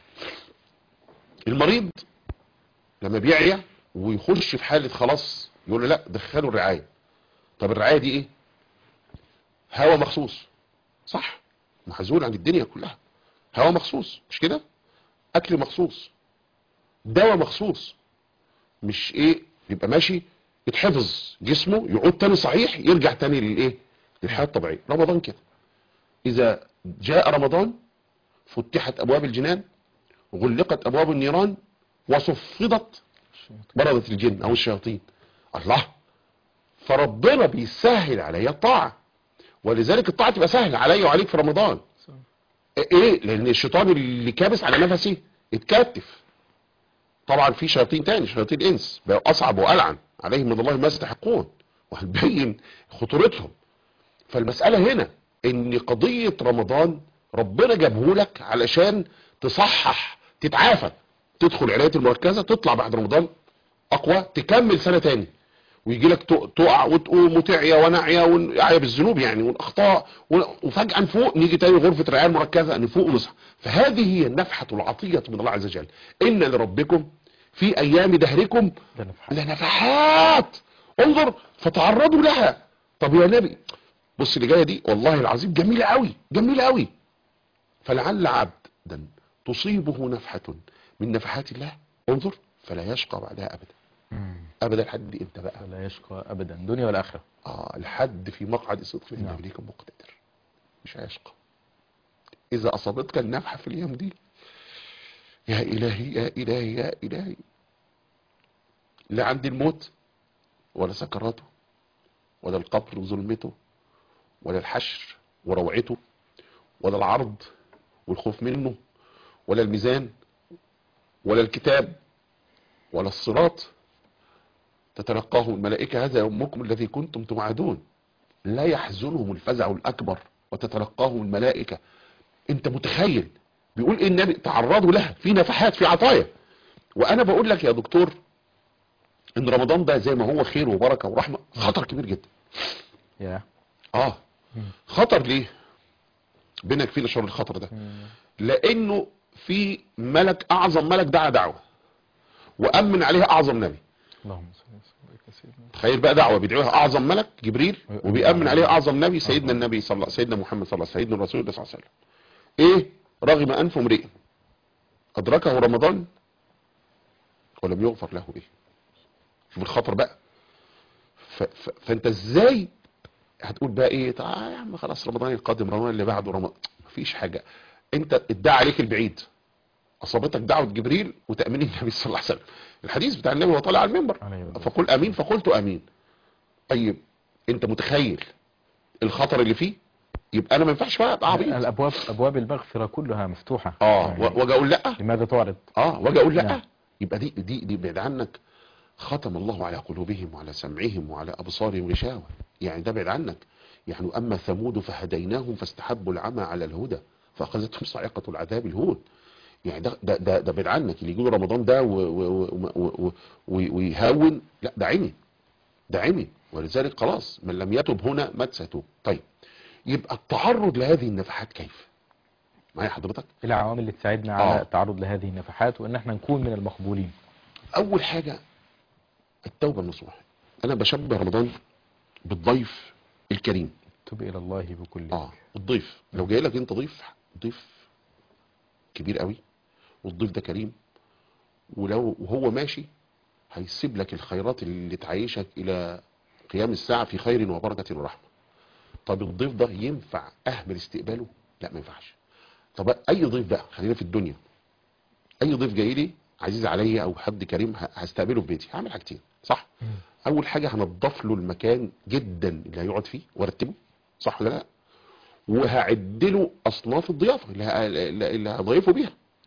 المريض لما بيعيا ويخش في حاله خلاص يقول له لا دخلوا الرعايه طب الرعايه دي ايه هوا مخصوص صح محزول عن الدنيا كلها هوا مخصوص مش كده اكل مخصوص دواء مخصوص مش ايه يبقى ماشي يتحفظ جسمه يعود تاني صحيح يرجع تاني للايه للحياه الطبيعيه رمضان كده اذا جاء رمضان فتحت ابواب الجنان غلقت ابواب النيران وصفدت بردة الجن او الشياطين الله فربنا بيسهل عليا الطاعه ولذلك الطاعه تبقى سهله عليا وعليك في رمضان ايه لان الشيطان اللي كابس على نفسي اتكتف طبعا في شياطين تاني شياطين انس بقوا اصعب والعن عليهم من الله ما يستحقون وهنبين خطورتهم فالمساله هنا ان قضيه رمضان ربنا جابه لك علشان تصحح تتعافى تدخل عنايه المركزه تطلع بعد رمضان اقوى تكمل سنه تاني ويجي لك تقع وتقوم وتعيا ونعيا ونعيا بالذنوب يعني والاخطاء وفجاه نفوق نيجي تاني غرفه الرعايه المركزه نفوق ونصحى فهذه هي النفحه العطيه من الله عز وجل ان لربكم في ايام دهركم ده نفحات. لنفحات انظر فتعرضوا لها طب يا نبي بص اللي جايه دي والله العظيم جميله قوي جميله قوي فلعل عبدا تصيبه نفحه من نفحات الله انظر فلا يشقى بعدها ابدا مم. ابدا لحد امتى بقى ولا يشقى ابدا دنيا ولا اخره اه لحد في مقعد صدق عند نعم. مليك مقتدر مش هيشقى اذا اصابتك النفحه في الايام دي يا الهي يا الهي يا الهي لا عندي الموت ولا سكراته ولا القبر وظلمته ولا الحشر وروعته ولا العرض والخوف منه ولا الميزان ولا الكتاب ولا الصراط تتلقاه الملائكة هذا يومكم الذي كنتم توعدون لا يحزنهم الفزع الأكبر وتتلقاهم الملائكة انت متخيل بيقول ايه النبي تعرضوا لها في نفحات في عطايا وانا بقول لك يا دكتور ان رمضان ده زي ما هو خير وبركة ورحمة خطر كبير جدا يا اه خطر ليه بينك فينا شر الخطر ده لانه في ملك اعظم ملك دعا دعوة وامن عليها اعظم نبي اللهم صل وسلم عليك يا سيدنا تخيل بقى دعوة بيدعوها اعظم ملك جبريل وبيأمن عليها اعظم نبي سيدنا النبي صلى الله سيدنا محمد صلى الله عليه وسلم سيدنا الرسول صلى الله عليه وسلم ايه رغم انف امرئ ادركه رمضان ولم يغفر له به شوف الخطر بقى ف... ف... فانت ازاي هتقول بقى ايه طيب يا عم خلاص رمضان القادم رمضان اللي بعده رمضان مفيش حاجة انت ادعى عليك البعيد اصابتك دعوة جبريل وتأمين النبي صلى الله على وسلم الحديث بتاع النبي وهو طالع على المنبر عليه الصلاة فقل امين فقلت امين طيب انت متخيل الخطر اللي فيه يبقى انا ما ينفعش بقى ابقى عبيط الابواب ابواب المغفره كلها مفتوحه اه يعني و- واجي اقول لا لماذا تعرض اه واجي اقول لا نعم. يبقى دي دي دي بعد عنك ختم الله على قلوبهم وعلى سمعهم وعلى ابصارهم غشاوه يعني ده بعد عنك يعني اما ثمود فهديناهم فاستحبوا العمى على الهدى فاخذتهم صاعقه العذاب الهون يعني ده ده ده, ده بعد عنك اللي يجي له رمضان ده و- و- و- و- و- ويهون لا ده عمي ده عمي ولذلك خلاص من لم يتب هنا مات سيتوب طيب يبقى التعرض لهذه النفحات كيف معايا حضرتك إيه العوامل اللي تساعدنا آه. على التعرض لهذه النفحات وان احنا نكون من المقبولين اول حاجة التوبة النصوح انا بشبه رمضان بالضيف الكريم تب الى الله بكل اه الضيف لو جاي لك انت ضيف ضيف كبير قوي والضيف ده كريم ولو وهو ماشي هيسيب لك الخيرات اللي تعيشك الى قيام الساعة في خير وبركة ورحمة طب الضيف ده ينفع اهمل استقباله لا ما ينفعش طب اي ضيف بقى خلينا في الدنيا اي ضيف جاي لي عزيز عليا او حد كريم ه- هستقبله في بيتي هعمل حاجتين صح مم. اول حاجة هنضف له المكان جدا اللي هيقعد فيه وارتبه صح ولا لا وهعد له اصناف الضيافة اللي, ه- اللي هضيفه بيها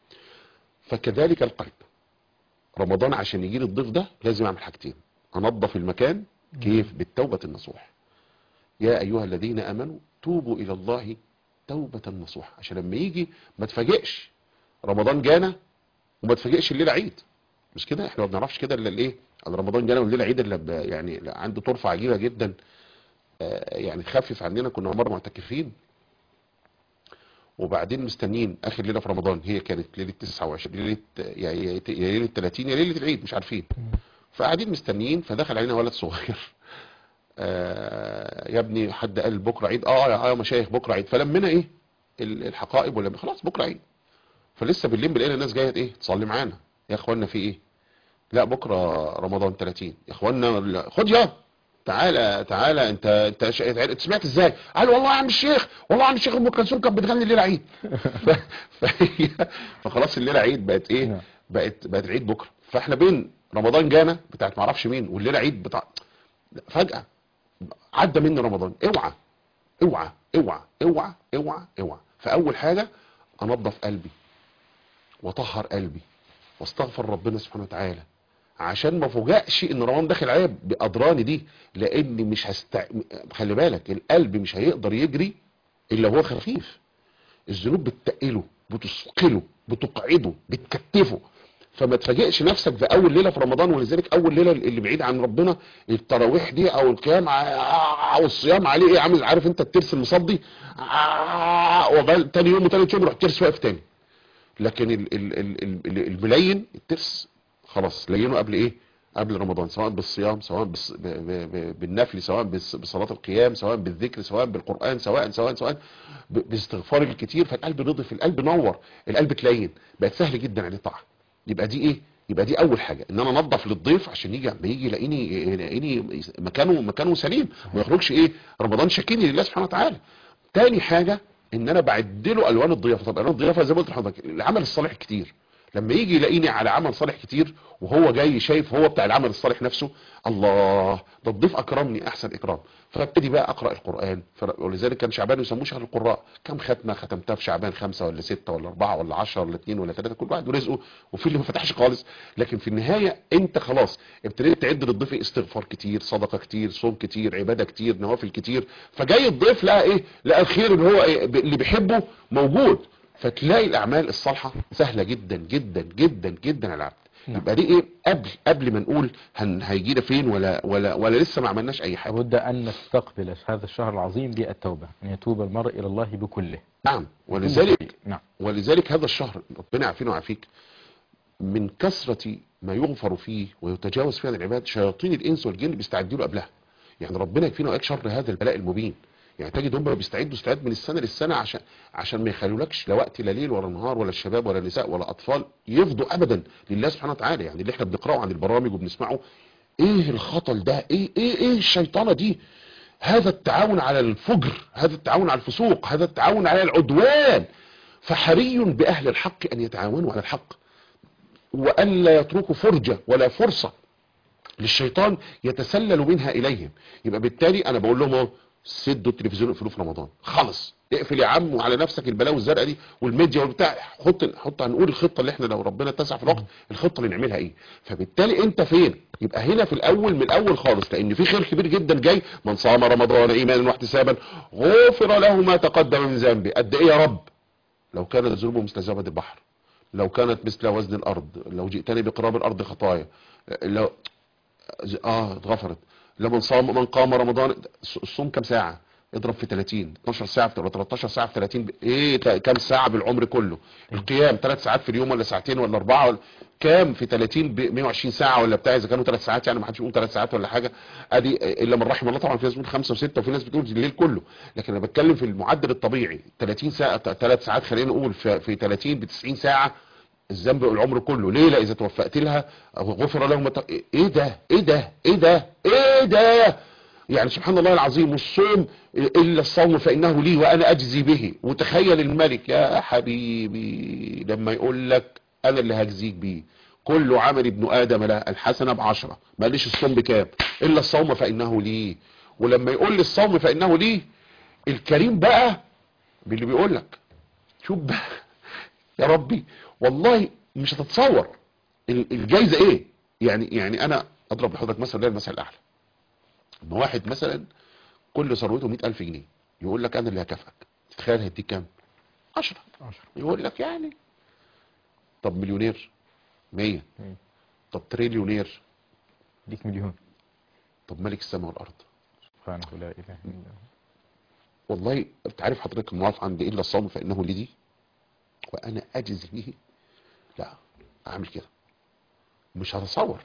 فكذلك القلب رمضان عشان يجي لي الضيف ده لازم اعمل حاجتين انظف المكان كيف بالتوبة النصوح يا ايها الذين امنوا توبوا الى الله توبة نصوح عشان لما يجي ما تفاجئش رمضان جانا وما تفاجئش الليلة عيد مش كده احنا ما بنعرفش كده الا الايه أن رمضان جانا والليلة عيد الا ب- يعني عنده طرفة عجيبة جدا آه، يعني خفف عننا كنا مرة معتكفين وبعدين مستنيين اخر ليله في رمضان هي كانت ليله 29 ليله يا يا يا ليله 30 يا ليله العيد مش عارفين فقاعدين مستنيين فدخل علينا ولد صغير آه يا ابني حد قال بكره عيد اه يا اه يا مشايخ بكره عيد فلمنا ايه ال- الحقائب ولا خلاص بكره عيد فلسه بالليل لقينا الناس جايه ايه تصلي معانا يا اخوانا في ايه لا بكره رمضان 30 يا اخوانا لا، خد يا تعالى تعالى انت انت ش- انت سمعت ازاي قال والله يا عم الشيخ والله يا عم الشيخ ام كلثوم كانت بتغني الليله عيد ف... فهي... فخلاص الليله عيد بقت ايه نعم. بقت بقت العيد بكره فاحنا بين رمضان جانا بتاعت معرفش مين والليله عيد بتاع فجاه عدى مني رمضان اوعى اوعى اوعى اوعى اوعى اوعى فاول حاجه انظف قلبي واطهر قلبي واستغفر ربنا سبحانه وتعالى عشان ما فوجئش ان رمضان داخل عليا باضراني دي لاني مش هست خلي بالك القلب مش هيقدر يجري الا هو خفيف الذنوب بتتقله بتثقله بتقعده بتكتفه فما تفاجئش نفسك في اول ليله في رمضان ولذلك اول ليله اللي بعيد عن ربنا التراويح دي او القيام ع- او الصيام عليه ايه عامل عارف انت الترس المصدي ع- وبال تاني يوم وتالت يوم يروح الترس واقف تاني لكن ال- ال- ال- ال- الملين الترس خلاص لينه قبل ايه قبل رمضان سواء بالصيام سواء بالص- ب- ب- ب- بالنفل سواء بس- بصلاة القيام سواء بالذكر سواء بالقرآن سواء سواء سواء ب- باستغفار الكتير فالقلب نضف القلب نور القلب تلين بقت سهل جدا عليه طاعة يبقى دي ايه يبقى دي اول حاجة ان انا انضف للضيف عشان يجي لما يجي يلاقيني يلاقيني مكانه مكانه سليم ما يخرجش ايه رمضان شاكيني لله سبحانه وتعالى تاني حاجة ان انا بعد له الوان الضيافه طب الوان الضيافه زي ما قلت لحضرتك العمل الصالح كتير لما يجي يلاقيني على عمل صالح كتير وهو جاي شايف هو بتاع العمل الصالح نفسه الله ده الضيف اكرمني احسن اكرام فابتدي بقى اقرا القران ف- ولذلك كان شعبان يسموه شهر القراء كم ختمه ختمتها في شعبان خمسه ولا سته ولا اربعه ولا عشرة ولا اثنين ولا ثلاثه كل واحد ورزقه وفي اللي ما فتحش خالص لكن في النهايه انت خلاص ابتديت تعد للضيف استغفار كتير صدقه كتير صوم كتير عباده كتير نوافل كتير فجاي الضيف لقى ايه لقى الخير اللي هو إيه ب- اللي بيحبه موجود فتلاقي الاعمال الصالحه سهله جدا جدا جدا جدا على العبد نعم. يبقى دي ايه قبل قبل ما نقول هن هيجينا فين ولا ولا ولا لسه ما عملناش اي حاجه لابد أن نستقبل هذا الشهر العظيم بالتوبة أن يتوب المرء إلى الله بكله نعم ولذلك نعم ولذلك هذا الشهر ربنا يعافينا ويعافيك من كثرة ما يغفر فيه ويتجاوز فيه عن العباد شياطين الإنس والجن بيستعدوا له قبلها يعني ربنا يكفينا وياك شر هذا البلاء المبين يعني تجد هم بيستعدوا استعداد من السنة للسنة عشان عشان ما يخلولكش لا وقت لا ليل ولا نهار ولا الشباب ولا النساء ولا أطفال يفضوا أبدا لله سبحانه وتعالى يعني اللي احنا بنقرأه عن البرامج وبنسمعه ايه الخطل ده ايه ايه ايه الشيطانة دي هذا التعاون على الفجر هذا التعاون على الفسوق هذا التعاون على العدوان فحري بأهل الحق أن يتعاونوا على الحق وألا يتركوا فرجة ولا فرصة للشيطان يتسلل منها إليهم يبقى بالتالي أنا بقول لهم اهو سدوا التلفزيون اقفلوه في رمضان خلص اقفل يا عم وعلى نفسك البلاوي الزرقاء دي والميديا والبتاع حط حط هنقول الخطه اللي احنا لو ربنا اتسع في الوقت الخطه اللي نعملها ايه فبالتالي انت فين يبقى هنا في الاول من الاول خالص لان في خير كبير جدا جاي من صام رمضان ايمانا واحتسابا غفر له ما تقدم من ذنبه قد ايه يا رب لو كانت ذنوبه مثل زبد البحر لو كانت مثل وزن الارض لو جئتني بقراب الارض خطايا لو اه اتغفرت لمن صام من قام رمضان الصوم كام ساعه اضرب في 30 12 ساعه في ولا 13 ساعه في 30 ب- ايه تا- كام ساعه بالعمر كله القيام 3 ساعات في اليوم ولا ساعتين ولا اربعه ولا كام في 30 ب 120 ساعه ولا بتاع اذا كانوا 3 ساعات يعني ما حدش يقول 3 ساعات ولا حاجه ادي الا من رحم الله طبعا في ناس بتقول 5 و6 وفي ناس بتقول الليل كله لكن انا بتكلم في المعدل الطبيعي 30 ساعه 3 ساعات خلينا نقول في في 30 ب 90 ساعه الذنب العمر كله ليه لا اذا توفقت لها غفر لهم مت... ايه ده ايه ده ايه ده ايه ده يعني سبحان الله العظيم والصوم الا الصوم فانه لي وانا اجزي به وتخيل الملك يا حبيبي لما يقول لك انا اللي هجزيك بيه كل عمل ابن ادم له الحسنه بعشره ما قاليش الصوم بكام الا الصوم فانه لي ولما يقول لي الصوم فانه لي الكريم بقى باللي بيقول لك شوف بقى يا ربي والله مش هتتصور ال- الجايزه ايه يعني يعني انا اضرب لحضرتك مثلا ده المثل الاعلى اما واحد مثلا كل ثروته 100000 جنيه يقول لك انا اللي هكافئك تتخيل هيديك كام 10 عشرة يقول لك يعني طب مليونير 100 مم. طب تريليونير ليك مليون طب ملك السماء والارض سبحانه لا إله إلا الله والله انت عارف حضرتك المواقف عند الا الصوم فانه لدي وانا اجزي به لا اعمل كده مش هتصور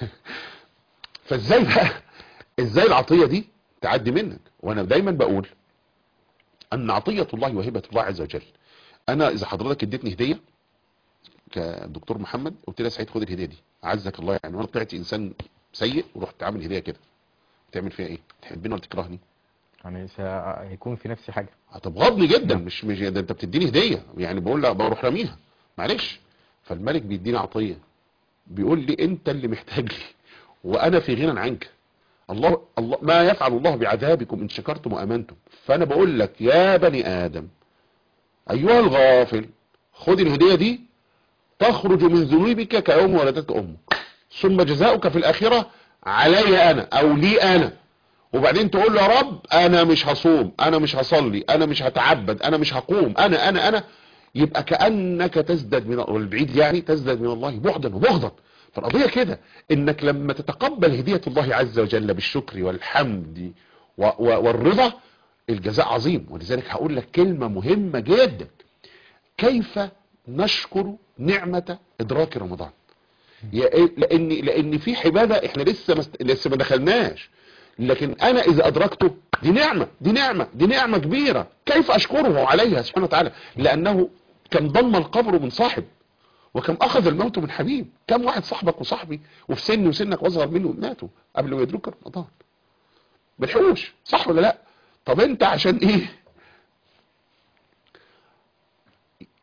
فازاي بقى ازاي العطيه دي تعدي منك وانا دايما بقول ان عطيه الله وهبه الله عز وجل انا اذا حضرتك اديتني هديه كدكتور محمد قلت لي يا سعيد خد الهديه دي عزك الله يعني وانا طلعت انسان سيء ورحت عامل هديه كده تعمل فيها ايه تحبني ولا تكرهني يعني سيكون في نفسي حاجة هتبغضني جدا مش مش ده انت بتديني هديه يعني بقول لك بروح راميها معلش فالملك بيديني عطيه بيقول لي انت اللي محتاج لي وانا في غنى عنك الله الله ما يفعل الله بعذابكم ان شكرتم وامنتم فانا بقول لك يا بني ادم ايها الغافل خد الهديه دي تخرج من ذنوبك كيوم ولدتك امك ثم جزاؤك في الاخره علي انا او لي انا وبعدين تقول له يا رب انا مش هصوم انا مش هصلي انا مش هتعبد انا مش هقوم انا انا انا يبقى كانك تزداد من والبعيد يعني تزداد من الله بعدا وبغضا فالقضيه كده انك لما تتقبل هديه الله عز وجل بالشكر والحمد و- و- والرضا الجزاء عظيم ولذلك هقول لك كلمه مهمه جدا كيف نشكر نعمه ادراك رمضان يا إيه- لان لان في عباده احنا لسه مست... لسه ما دخلناش لكن انا اذا ادركته دي نعمه دي نعمه دي نعمه كبيره كيف اشكره عليها سبحانه وتعالى لانه كم ضم القبر من صاحب وكم اخذ الموت من حبيب كم واحد صاحبك وصاحبي وفي سني وسنك واصغر منه ماتوا قبل ما يدرك رمضان ملحقوش صح ولا لا طب انت عشان ايه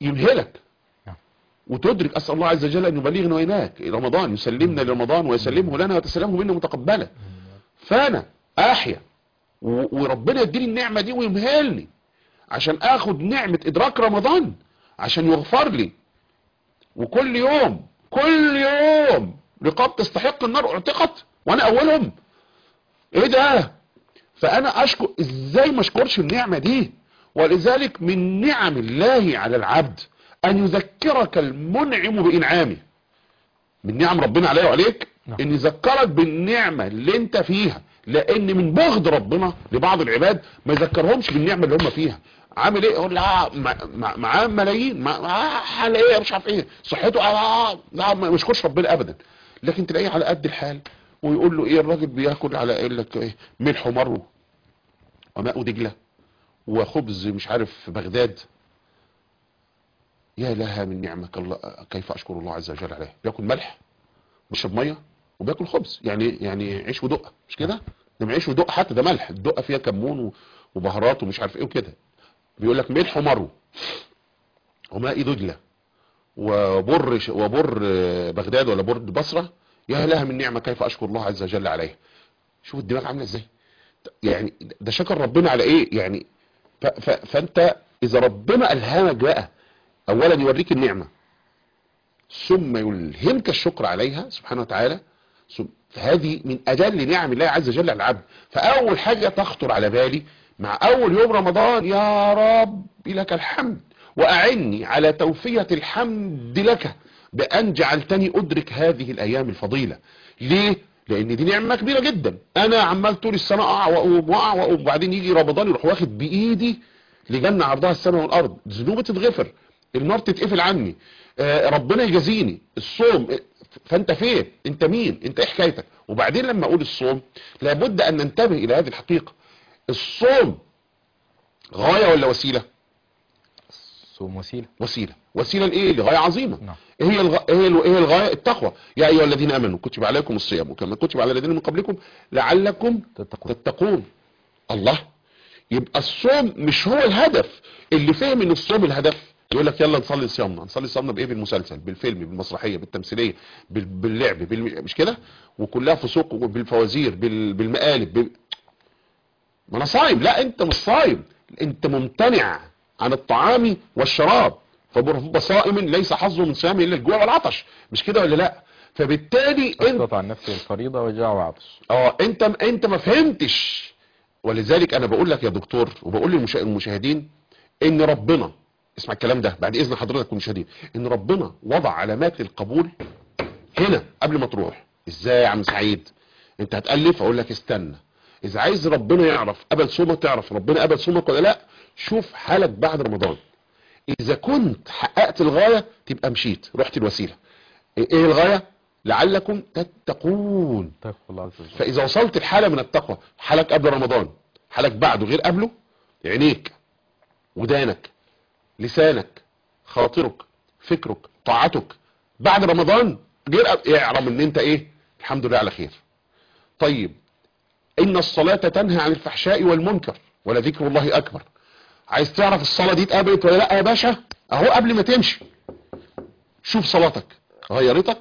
يمهلك نعم. وتدرك اسال الله عز وجل ان يبلغنا واياك رمضان يسلمنا لرمضان ويسلمه لنا وتسلمه منا متقبلا فانا احيا و- وربنا يديني النعمه دي ويمهلني عشان اخد نعمه ادراك رمضان عشان يغفر لي وكل يوم كل يوم رقاب تستحق النار اعتقت وانا اولهم ايه ده فانا اشكر ازاي ما اشكرش النعمه دي ولذلك من نعم الله على العبد ان يذكرك المنعم بانعامه من نعم ربنا عليه وعليك نعم. ان يذكرك بالنعمه اللي انت فيها لان من بغض ربنا لبعض العباد ما يذكرهمش بالنعمه اللي هم فيها عامل ايه يقول لا مع- مع- معاه ملايين مع- معاه حال ايه مش عارف ايه صحته آه لا ما يشكرش ربنا ابدا لكن تلاقيه على قد الحال ويقول له ايه الراجل بياكل على يقول لك ايه ملح ومر وماء دجله وخبز مش عارف في بغداد يا لها من نعمك الله كيف اشكر الله عز وجل عليه بياكل ملح بيشرب ميه وبياكل خبز يعني يعني عيش ودقه مش كده ده مش عيش ودقه حتى ده ملح الدقه فيها كمون و- وبهارات ومش عارف ايه وكده بيقول لك ملح ومرو وماء دجله وبر ش- وبر آه، بغداد ولا بر البصره يا لها من نعمه كيف اشكر الله عز وجل عليها شوف الدماغ عامله ازاي يعني ده شكر ربنا على ايه يعني ف ف فانت اذا ربنا الهمك بقى اولا يوريك النعمه ثم يلهمك الشكر عليها سبحانه وتعالى ثم- فهذه من اجل نعم الله عز وجل على العبد فاول حاجه تخطر على بالي مع اول يوم رمضان يا رب لك الحمد واعني على توفيه الحمد لك بان جعلتني ادرك هذه الايام الفضيله ليه لان دي نعمه كبيره جدا انا عمال طول السنه اقع واقوم واقع واقوم وبعدين يجي رمضان يروح واخد بايدي لجنه عرضها السماء والارض ذنوبي تتغفر النار تتقفل عني آه، ربنا يجازيني الصوم آه، فانت فين انت مين انت ايه حكايتك وبعدين لما اقول الصوم لابد ان ننتبه الى هذه الحقيقه الصوم غايه ولا وسيله صوم وسيلة وسيله وسيله لايه لغايه عظيمه نعم. ايه هي الغ... ايه ال- ايه الغايه التقوى يا ايها الذين امنوا كتب عليكم الصيام وكما كتب على الذين من قبلكم لعلكم تتقون تتقون الله يبقى الصوم مش هو الهدف اللي فهم ان الصوم الهدف يقول لك يلا نصلي صيامنا نصلي صيامنا بايه بالمسلسل بالفيلم بالمسرحيه بالتمثيليه بال- باللعب بال... مش كده وكلها فسوق بالفوازير بال... بالمقالب بال... ما انا صايم لا انت مش صايم انت ممتنع عن الطعام والشراب فرب صائم ليس حظه من صيامه الا الجوع والعطش مش كده ولا لا فبالتالي انت اسقط عن نفسي الفريضة وجاع وعطش اه انت انت ما فهمتش ولذلك انا بقول لك يا دكتور وبقول للمشا- للمشاهدين ان ربنا اسمع الكلام ده بعد اذن حضرتك والمشاهدين ان ربنا وضع علامات للقبول هنا قبل ما تروح ازاي يا عم سعيد انت هتالف اقول لك استنى اذا عايز ربنا يعرف قبل صومك تعرف ربنا قبل صومك ولا لا شوف حالك بعد رمضان اذا كنت حققت الغايه تبقى مشيت رحت الوسيله ايه الغايه لعلكم تتقون تقوى الله عز وجل فاذا وصلت الحاله من التقوى حالك قبل رمضان حالك بعده غير قبله عينيك ودانك لسانك خاطرك فكرك طاعتك بعد رمضان غير قبل اعرف ان انت ايه الحمد لله على خير طيب ان الصلاة تنهى عن الفحشاء والمنكر ولذكر الله اكبر عايز تعرف الصلاة دي اتقبلت ولا لا يا باشا اهو قبل ما تمشي شوف صلاتك غيرتك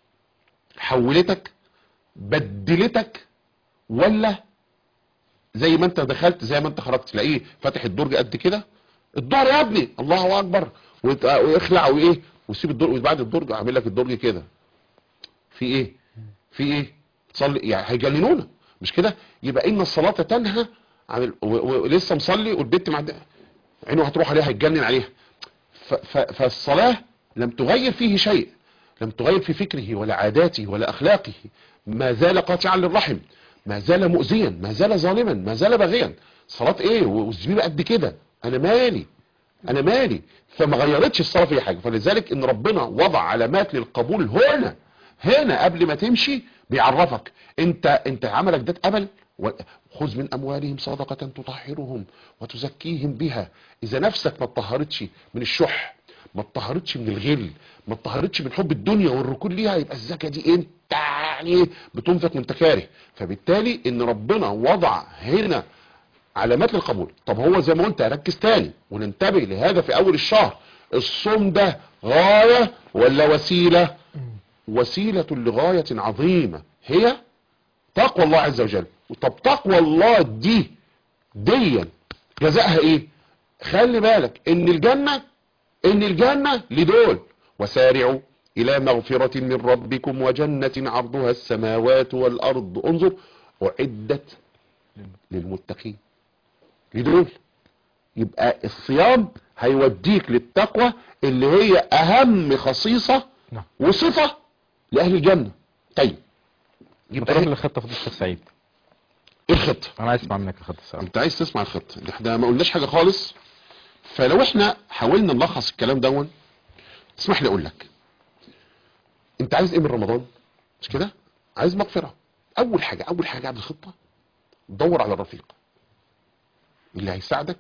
حولتك بدلتك ولا زي ما انت دخلت زي ما انت خرجت تلاقيه فاتح الدرج قد كده الدور يا ابني الله اكبر ويت- ويخلع وايه ويسيب الدرج وبعد الدرج اعمل لك الدرج كده في ايه في ايه تصلي يعني هيجننونا مش كده يبقى ان الصلاه تنهى عن ال... و... و... ولسه مصلي والبنت مع عينه هتروح عليها هيتجنن عليها ف... ف... فالصلاه لم تغير فيه شيء لم تغير في فكره ولا عاداته ولا اخلاقه ما زال قاطعا للرحم ما زال مؤذيا ما زال ظالما ما زال باغيا صلاه ايه والزبيب قد كده انا مالي انا مالي فما غيرتش الصلاه في حاجه فلذلك ان ربنا وضع علامات للقبول هنا هنا قبل ما تمشي بيعرفك انت انت عملك ده اتقبل و- خذ من اموالهم صدقه تطهرهم وتزكيهم بها اذا نفسك ما اتطهرتش من الشح ما اتطهرتش من الغل ما اتطهرتش من حب الدنيا والركون ليها يبقى الزكاه دي انت يعني بتنفق وانت كاره فبالتالي ان ربنا وضع هنا علامات للقبول طب هو زي ما قلت اركز تاني وننتبه لهذا في اول الشهر الصوم ده غاية ولا وسيلة وسيلة لغاية عظيمة هي تقوى الله عز وجل طب تقوى الله دي ديا جزاءها ايه خلي بالك ان الجنة ان الجنة لدول وسارعوا الى مغفرة من ربكم وجنة عرضها السماوات والارض انظر اعدت للمتقين لدول يبقى الصيام هيوديك للتقوى اللي هي اهم خصيصة نعم وصفة لاهل الجنة طيب يبقى نروح ايه للخطة فضيلة الشيخ سعيد الخطة انا عايز اسمع منك الخطة الصراحة انت عايز تسمع الخطة ده احنا ما قلناش حاجة خالص فلو احنا حاولنا نلخص الكلام دون تسمح لي اقول لك انت عايز ايه من رمضان مش كده عايز مغفرة اول حاجة اول حاجة قبل الخطة دور على الرفيق اللي هيساعدك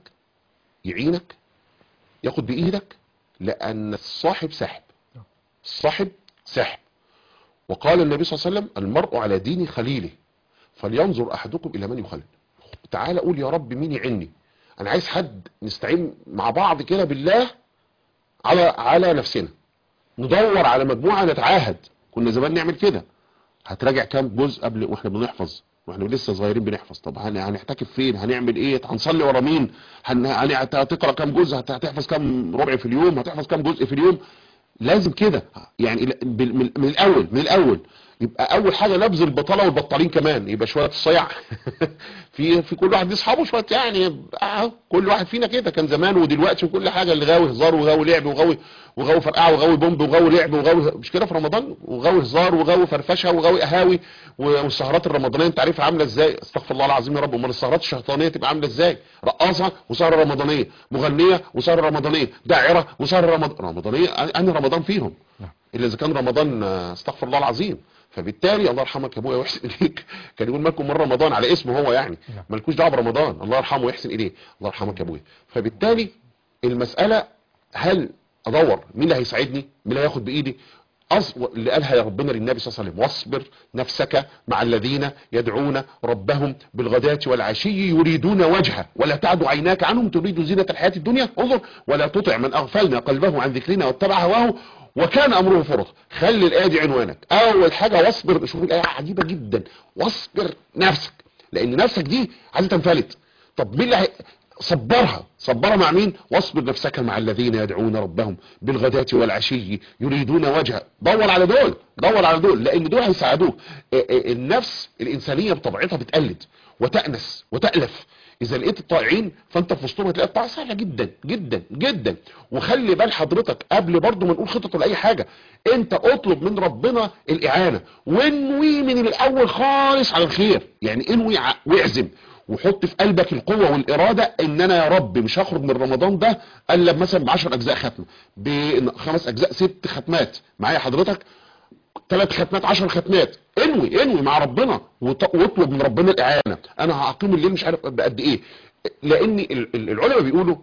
يعينك ياخد بايدك لان الصاحب ساحب الصاحب ساحب وقال النبي صلى الله عليه وسلم المرء على دين خليله فلينظر احدكم الى من يخلل تعال قول يا رب مين يعني انا عايز حد نستعين مع بعض كده بالله على على نفسنا ندور على مجموعه نتعاهد كنا زمان نعمل كده هتراجع كام جزء قبل واحنا بنحفظ واحنا لسه صغيرين بنحفظ طب هن- هنحتكف فين هنعمل ايه هنصلي ورا مين هن... هن... هت- هتقرا كام جزء هت- هتحفظ كام ربع في اليوم هتحفظ كام جزء في اليوم لازم كده يعني ال- بال- من من الاول من الاول يبقى اول حاجه نبذ البطاله والبطالين كمان يبقى شويه الصيع في في كل واحد ليه اصحابه شويه يعني آه كل واحد فينا كده كان زمان ودلوقتي وكل حاجه اللي غاوي هزار وغاوي لعب وغاوي وغاوي فرقعه وغاوي بومب وغاوي لعب وغاوي مش كده في رمضان وغاوي هزار وغاوي فرفشه وغاوي قهاوي والسهرات الرمضانيه انت عارفها عامله ازاي استغفر الله العظيم يا رب امال السهرات الشيطانيه تبقى عامله ازاي رقاصه وسهره رمضانيه مغنيه وسهره رمضانيه داعره وسهره رمض... رمضانيه انا رمضان فيهم نعم. الا اذا كان رمضان آه، استغفر الله العظيم فبالتالي الله يرحمك يا ابويا ويحسن اليك كان يقول مالكم من رمضان على اسمه هو يعني نعم. مالكوش دعوه برمضان الله يرحمه ويحسن اليه الله يرحمك يا ابويا فبالتالي المساله هل ادور مين اللي هيساعدني مين اللي هياخد بايدي أص... اللي قالها يا ربنا للنبي صلى الله عليه وسلم واصبر نفسك مع الذين يدعون ربهم بالغداة والعشي يريدون وجهه ولا تعد عيناك عنهم تريد زينة الحياة الدنيا انظر ولا تطع من اغفلنا قلبه عن ذكرنا واتبع هواه وكان امره فرطا خلي الايه دي عنوانك اول حاجه واصبر شوف الايه عجيبه جدا واصبر نفسك لان نفسك دي عايزه تنفلت طب مين اللي هي... صبرها صبرها مع مين واصبر نفسك مع الذين يدعون ربهم بالغداة والعشي يريدون وجهه دور على دول دور على دول لان دول هيساعدوك ا- ا- النفس الانسانيه بطبيعتها بتقلد وتأنس وتألف اذا لقيت الطائعين فانت في وسطهم هتلاقي الطاعه سهله جدا جدا جدا وخلي بال حضرتك قبل برضو ما نقول خطط ولا اي حاجه انت اطلب من ربنا الاعانه وانوي من الاول خالص على الخير يعني انوي ع- واعزم وحط في قلبك القوة والإرادة إن أنا يا رب مش هخرج من رمضان ده إلا مثلا ب 10 أجزاء ختمة بخمس أجزاء ست ختمات معايا حضرتك ثلاث ختمات 10 ختمات انوي انوي مع ربنا وط- واطلب من ربنا الإعانة أنا هقيم الليل مش عارف بقد إيه لأن ال- ال- العلماء بيقولوا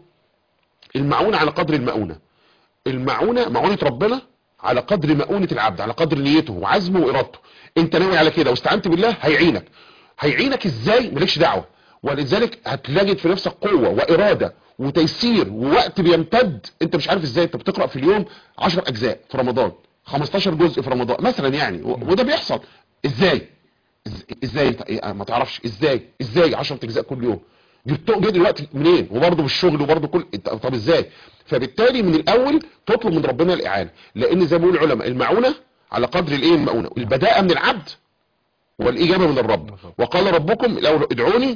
المعونة على قدر المؤونة المعونة معونة ربنا على قدر مؤونة العبد على قدر نيته وعزمه وإرادته انت ناوي على كده واستعنت بالله هيعينك هيعينك ازاي مالكش دعوة ولذلك هتلاقي في نفسك قوة وإرادة وتيسير ووقت بيمتد انت مش عارف ازاي انت بتقرأ في اليوم 10 اجزاء في رمضان 15 جزء في رمضان مثلا يعني و- وده بيحصل ازاي إز- ازاي انت- ما تعرفش ازاي ازاي 10 اجزاء كل يوم جبتهم جه دلوقتي منين وبرضه بالشغل وبرضه كل انت- طب ازاي فبالتالي من الاول تطلب من ربنا الاعانه لان زي ما بيقول العلماء المعونه على قدر الايه المعونه البداءه من العبد والاجابه من الرب وقال ربكم لو ادعوني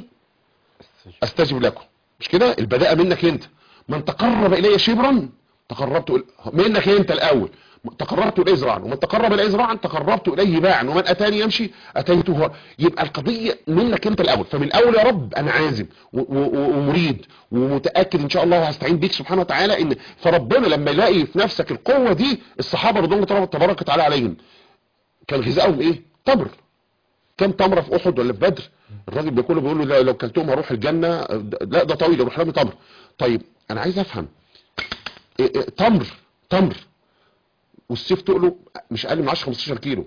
استجب لكم مش كده البداءة منك انت من تقرب الي شبرا تقربت إل- منك انت الاول تقربت اليه ذراعا ومن تقرب اليه ذراعا تقربت اليه باعا ومن اتاني يمشي اتيته يبقى القضيه منك انت الاول فمن الاول يا رب انا عازم و- و- ومريد ومتاكد ان شاء الله هستعين بيك سبحانه وتعالى ان فربنا لما يلاقي في نفسك القوه دي الصحابه رضوان الله تبارك وتعالى عليهم كان غذائهم ايه تمر كم تمره في احد ولا في بدر الراجل بيقول بيقول له لا- لو كلتهم هروح الجنه لا ده طويل يروح رامي تمر طيب انا عايز افهم إيه إيه تمر تمر والسيف تقله مش اقل من 10 15 كيلو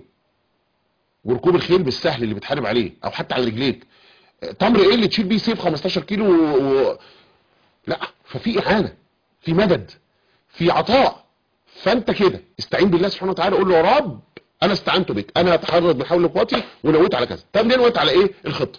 وركوب الخيل بالسهل اللي بتحارب عليه او حتى على رجليك إيه، تمر ايه اللي تشيل بيه سيف 15 كيلو و... و... لا ففي اعانه في مدد في عطاء فانت كده استعين بالله سبحانه وتعالى قول له يا رب انا استعنت بك انا اتحرر من حول قوتي ونويت على كذا طب نويت على ايه الخطه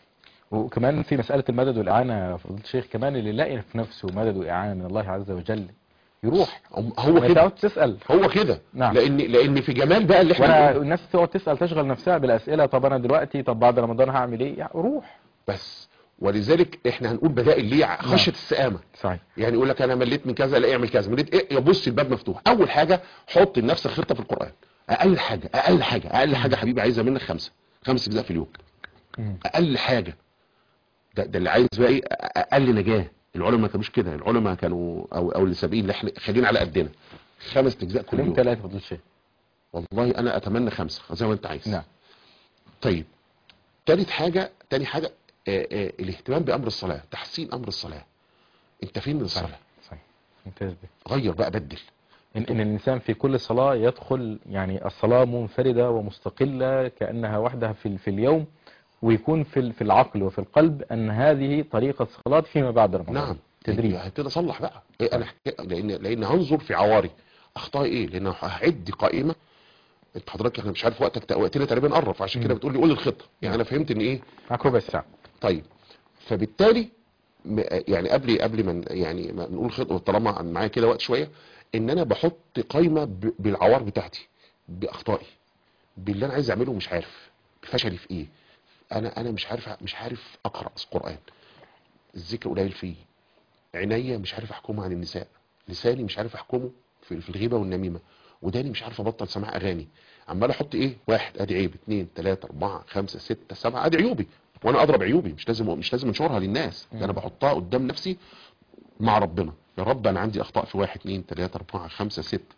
وكمان في مسألة المدد والإعانة يا فضيلة الشيخ كمان اللي يلاقي في نفسه مدد وإعانة من الله عز وجل يروح هو ما كده تقعد تسأل هو كده نعم. لان لان في جمال بقى اللي احنا وانا بنقوله. الناس تقعد تسأل تشغل نفسها بالأسئلة طب انا دلوقتي طب بعد رمضان هعمل ايه يعني روح بس ولذلك احنا هنقول بدائل ليه خشيه السآمه صحيح يعني يقول لك انا مليت من كذا لا اعمل كذا مليت ايه يبص الباب مفتوح اول حاجه حط لنفسك خطه في القران اقل حاجه اقل حاجه اقل حاجه حبيبي عايزها منك خمسه خمس اجزاء في اليوم مم. اقل حاجه ده, ده اللي عايز بقى ايه اقل نجاه العلماء ما كانوش كده العلماء كانوا او او اللي سابقين اللي احنا خلينا على قدنا خمس اجزاء كل كلهم يوم ثلاثة فضيلة الشيخ والله انا اتمنى خمسه زي ما انت عايز نعم طيب تالت حاجه تاني حاجه آه آه الاهتمام بامر الصلاه تحسين امر الصلاه انت فين من الصلاه صحيح صحيح ممتاز بك غير بقى بدل إن, إن الإنسان في كل صلاة يدخل يعني الصلاة منفردة ومستقلة كأنها وحدها في, في اليوم ويكون في, ال- في العقل وفي القلب أن هذه طريقة صلاة فيما بعد رمضان نعم تدريب هبتدي اصلح بقى إيه انا حكي... لان لان هنظر في عواري اخطائي ايه لان هعد قائمه انت حضرتك احنا مش عارف وقتك وقتنا تقريبا قرب فعشان كده مم. بتقول لي قول الخطه يعني انا فهمت ان ايه معاك ربع ساعة طيب فبالتالي م- يعني قبل قبل ما ن- يعني ما نقول خطه طالما معايا كده وقت شويه ان انا بحط قائمه ب- بالعوار بتاعتي باخطائي باللي انا عايز اعمله مش عارف بفشلي في ايه انا انا مش عارف مش عارف اقرا القران الذكر قليل فيه عينيا مش عارف احكمها عن النساء لساني مش عارف احكمه في, في الغيبه والنميمه وداني مش عارف ابطل سماع اغاني عمال احط ايه واحد ادي عيب اتنين تلاته اربعه خمسه سته سبعه ادي عيوبي وانا اضرب عيوبي مش لازم مش لازم انشرها للناس ده انا بحطها قدام نفسي مع ربنا يا رب انا عندي اخطاء في واحد اتنين تلاته اربعه خمسه سته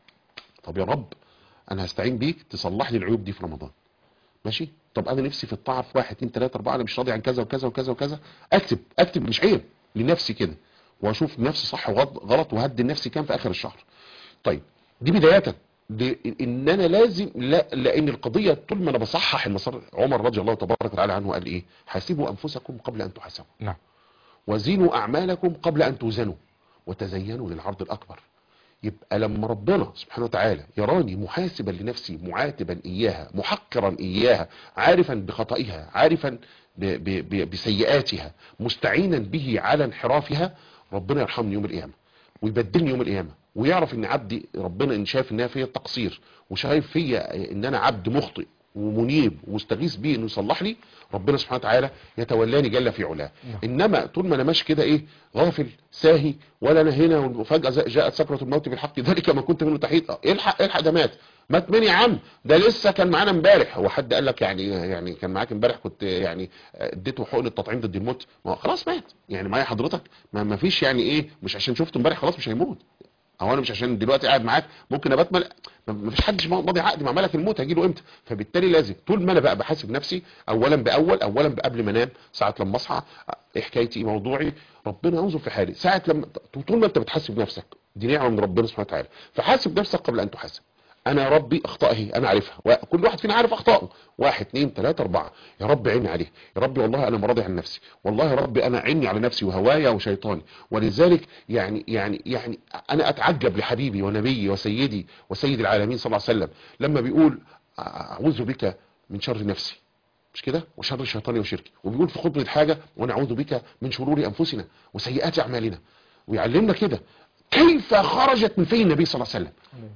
طب يا رب انا هستعين بيك تصلح لي العيوب دي في رمضان ماشي طب انا نفسي في الطاعه في واحد اتنين تلاته اربعه انا مش راضي عن كذا وكذا وكذا وكذا اكتب اكتب مش عيب لنفسي كده واشوف نفسي صح وغلط غلط وهدي نفسي كام في اخر الشهر طيب دي بدايه دي ان انا لازم لا لان القضيه طول ما انا بصحح المسار عمر رضي الله تبارك وتعالى عنه قال ايه حاسبوا انفسكم قبل ان تحاسبوا نعم وزنوا اعمالكم قبل ان توزنوا وتزينوا للعرض الاكبر يبقى لما ربنا سبحانه وتعالى يراني محاسبا لنفسي معاتبا اياها محقرا اياها عارفا بخطئها عارفا ب ب ب بسيئاتها مستعينا به على انحرافها ربنا يرحمني يوم القيامه ويبدلني يوم القيامه ويعرف ان عبدي ربنا ان شاف انها فيا التقصير وشايف فيا ان انا عبد مخطئ ومنيب ومستغيث بيه انه يصلح لي ربنا سبحانه وتعالى يتولاني جل في علاه نعم. انما طول ما انا ماشي كده ايه غافل ساهي ولا انا هنا وفجاه ز- جاءت سكره الموت بالحق ذلك ما كنت منه تحيد آه، الحق الحق ده مات مات مين يا عم ده لسه كان معانا امبارح هو حد قال لك يعني يعني كان معاك امبارح كنت يعني اديته حقن التطعيم ضد الموت ما هو خلاص مات يعني معايا حضرتك ما ما فيش يعني ايه مش عشان شفته امبارح خلاص مش هيموت هو انا مش عشان دلوقتي قاعد معاك ممكن ابات مل... ما فيش حدش ماضي عقد مع ملك الموت هيجي له امتى فبالتالي لازم طول ما انا بقى بحاسب نفسي اولا باول اولا قبل ما انام ساعه لما اصحى ايه حكايتي ايه موضوعي ربنا ينظر في حالي ساعه لما طول ما انت بتحاسب نفسك دي نعمه من ربنا سبحانه وتعالى فحاسب نفسك قبل ان تحاسب انا يا ربي اخطائي انا عارفها وكل واحد فينا عارف اخطائه واحد اتنين تلاته اربعه يا رب عيني عليه يا ربي والله انا مراضي عن نفسي والله يا رب انا عيني على نفسي وهوايا وشيطاني ولذلك يعني يعني يعني انا اتعجب لحبيبي ونبيي وسيدي وسيد العالمين صلى الله عليه وسلم لما بيقول اعوذ بك من شر نفسي مش كده وشر الشيطان وشركي وبيقول في خطبه حاجه ونعوذ بك من شرور انفسنا وسيئات اعمالنا ويعلمنا كده كيف خرجت من في النبي صلى الله عليه وسلم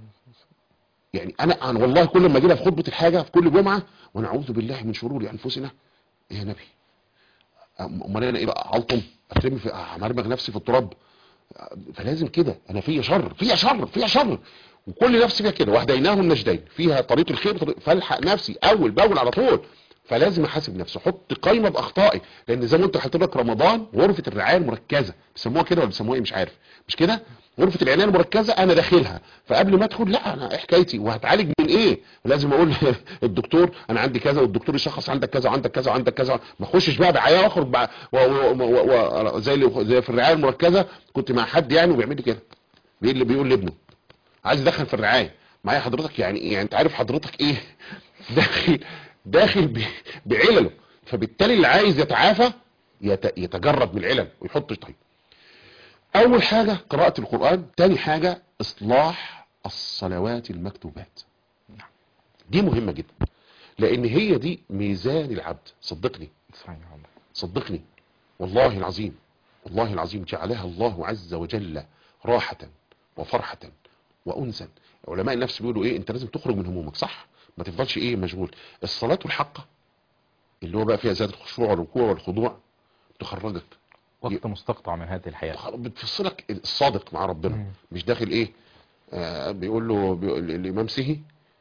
يعني انا انا والله كل ما اجي لها في خطبه الحاجه في كل جمعه ونعوذ بالله من شرور انفسنا إيه يا نبي امال انا ايه بقى علطم اترمي في امرمغ نفسي في التراب فلازم كده انا فيا شر فيا شر فيا شر وكل نفس فيها كده وهديناهم النجدين فيها طريق الخير وطريق فالحق نفسي اول باول على طول فلازم احاسب نفسي احط قايمه باخطائي لان زي ما انت حاطط لك رمضان غرفه الرعايه المركزه بيسموها كده ولا بيسموها ايه مش عارف مش كده غرفه العنايه المركزه انا داخلها فقبل ما ادخل لا انا إيه حكايتي وهتعالج من ايه لازم اقول الدكتور انا عندي كذا والدكتور يشخص عندك كذا وعندك كذا وعندك كذا ما اخشش بقى بعيا واخرج بقى و و و و زي اللي- زي في الرعايه المركزه كنت مع حد يعني وبيعمل لي كده بيقول لي بيقول لابنه عايز يدخل في الرعايه معايا حضرتك يعني يعني انت عارف حضرتك ايه داخل داخل ب- بعلله فبالتالي اللي عايز يتعافى يت- يتجرد من العلل ويحط طيب اول حاجة قراءة القرآن تاني حاجة اصلاح الصلوات المكتوبات دي مهمة جدا لان هي دي ميزان العبد صدقني صحيح يا عمر صدقني والله العظيم والله العظيم جعلها الله عز وجل راحة وفرحة وأنسا علماء النفس بيقولوا ايه انت لازم تخرج من همومك صح ما تفضلش ايه مشغول الصلاة الحقة اللي هو بقى فيها زاد الخشوع والركوع والخضوع تخرجك وقت مستقطع من هذه الحياة بتفصلك الصادق مع ربنا مم. مش داخل ايه آه بيقول له بيقول الامام سهي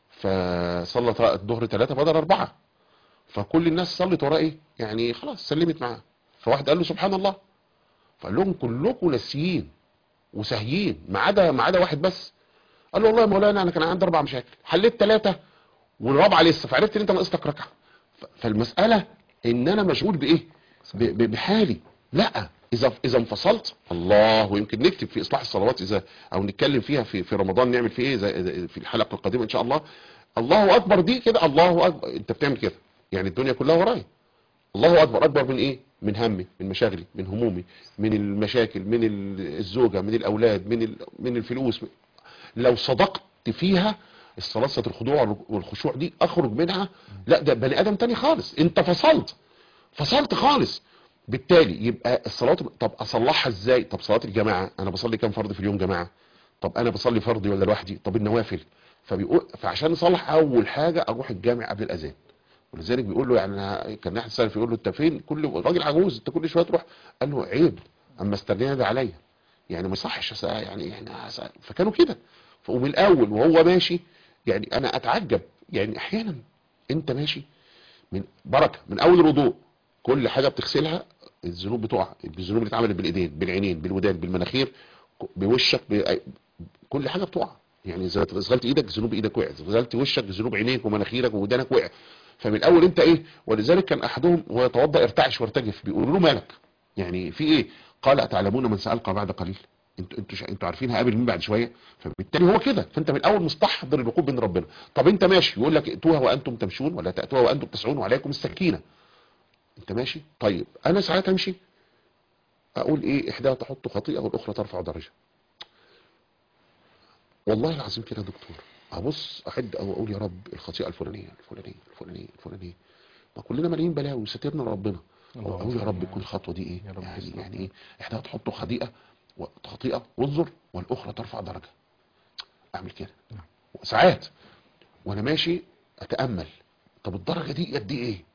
فصلى طا- الظهر ثلاثة بدل اربعة فكل الناس صلت وراه ايه يعني خلاص سلمت معاه فواحد قال له سبحان الله فقال لهم كلكم ناسيين وساهيين ما عدا ما عدا واحد بس قال له والله يا مولانا انا كان عندي اربع مشاكل حليت ثلاثة والرابعة لسه فعرفت ان انت ناقص لك ركعة ف- فالمسألة ان انا مشغول بايه ب- ب- بحالي لا اذا اذا انفصلت الله ويمكن نكتب في اصلاح الصلوات اذا او نتكلم فيها في في رمضان نعمل فيه ايه زي في الحلقه القادمه ان شاء الله الله اكبر دي كده الله اكبر انت بتعمل كده يعني الدنيا كلها ورايا الله اكبر اكبر من ايه من همي من مشاغلي من همومي من المشاكل من ال- الزوجه من الاولاد من ال- من الفلوس لو صدقت فيها الصلاه الخضوع والخشوع دي اخرج منها لا ده بني ادم تاني خالص انت فصلت فصلت خالص بالتالي يبقى الصلاه طب اصلحها ازاي طب صلاه الجماعه انا بصلي كام فرض في اليوم جماعه طب انا بصلي فردي ولا لوحدي طب النوافل فبيقول فعشان نصلح اول حاجه اروح الجامع قبل الاذان ولذلك بيقول له يعني أنا كان احد السلف يقول له انت فين كل راجل عجوز انت كل شويه تروح قال له عيب اما استنينا ده عليا يعني ما يصحش أسا- يعني احنا أسا- فكانوا كده ومن الاول وهو ماشي يعني انا اتعجب يعني احيانا انت ماشي من بركه من اول الوضوء كل حاجه بتغسلها الذنوب بتقع الذنوب اللي اتعملت بالايدين بالعينين بالودان بالمناخير ك- بوشك ب... كل حاجه بتقع يعني اذا غسلت ايدك ذنوب ايدك وقعت غسلت وشك ذنوب عينيك ومناخيرك وودانك وقع فمن الاول انت ايه ولذلك كان احدهم وهو يتوضا ارتعش وارتجف بيقولوا له مالك يعني في ايه قال اتعلمون من سالقى بعد قليل انتوا انتوا شا- انتوا عارفين هقابل مين بعد شويه فبالتالي هو كده فانت من الاول مستحضر الوقوف بين ربنا طب انت ماشي يقول لك ائتوها وانتم تمشون ولا تاتوها وانتم تسعون وعليكم السكينه انت ماشي طيب انا ساعات امشي اقول ايه احداها تحط خطيئه والاخرى ترفع درجه والله العظيم كده يا دكتور ابص احد او اقول يا رب الخطيئه الفلانيه الفلانيه الفلانيه الفلانيه ما كلنا مالين بلاوي وسترنا ربنا اللهم اقول يا صل رب على- كل خطوه دي ايه يا رب يعني يستر. يعني ايه احداها تحط خطيئه وخطيئه وانظر والاخرى ترفع درجه اعمل كده نعم. ساعات وانا ماشي اتامل طب الدرجه دي قد ايه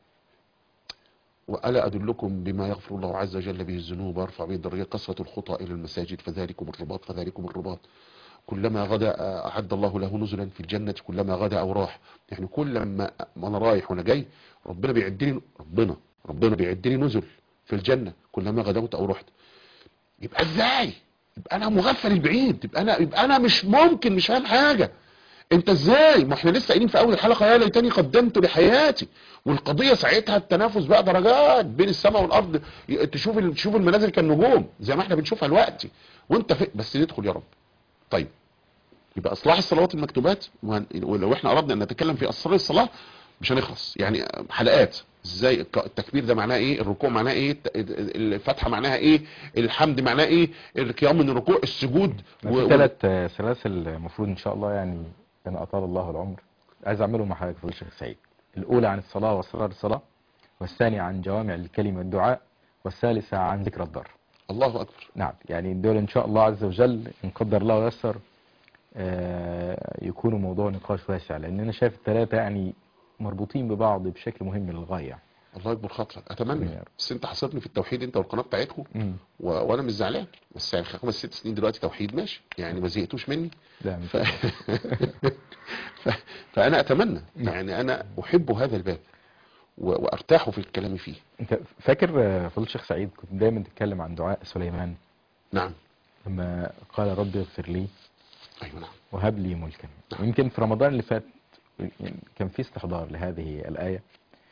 وألا أدلكم بما يغفر الله عز وجل به الذنوب ويرفع به الدرجات كثرة الخطى إلى المساجد فذلكم الرباط فذلكم الرباط كلما غدا أعد الله له نزلا في الجنة كلما غدا أو راح يعني كل ما ما أنا رايح وأنا جاي ربنا بيعد لي ربنا ربنا بيعد لي نزل في الجنة كلما غدوت أو رحت يبقى إزاي يبقى أنا مغفل البعيد يبقى أنا يبقى أنا مش ممكن مش فاهم حاجة انت ازاي ما احنا لسه قايلين في اول الحلقه يا ليتني قدمت لحياتي والقضيه ساعتها التنافس بقى درجات بين السماء والارض ي- تشوف ال- تشوف المنازل كالنجوم زي ما احنا بنشوفها دلوقتي وانت في بس ندخل يا رب طيب يبقى اصلاح الصلوات المكتوبات وهن- ولو احنا اردنا ان نتكلم في اسرار الصلاه مش هنخلص يعني حلقات ازاي الك- التكبير ده معناه ايه الركوع معناه ايه الت- الفتحه معناها ايه الحمد معناه ايه القيام من الركوع السجود في ثلاث سلاسل المفروض ان شاء الله يعني ان اطال الله العمر عايز اعمله مع حضرتك في الشيخ سعيد الاولى عن الصلاه واسرار الصلاه والثانيه عن جوامع الكلمه والدعاء والثالثه عن ذكر الضر الله اكبر نعم يعني دول ان شاء الله عز وجل ان قدر الله ويسر آه، يكونوا موضوع نقاش واسع لان انا شايف الثلاثه يعني مربوطين ببعض بشكل مهم للغايه الله يكبر خاطرك يا اتمنى رب. بس انت حاصرني في التوحيد انت والقناه بتاعتكم مم. و... وانا مش زعلان بس يعني خمس ست سنين دلوقتي توحيد ماشي يعني ما زهقتوش مني لا مش ف... ف... فانا اتمنى يعني انا احب هذا الباب و... وارتاح في الكلام فيه انت فاكر آه، فضيله الشيخ سعيد كنت دايما تتكلم عن دعاء سليمان نعم لما قال رب اغفر لي ايوه نعم وهب لي ملكا يمكن في رمضان اللي فات كان في استحضار لهذه الآية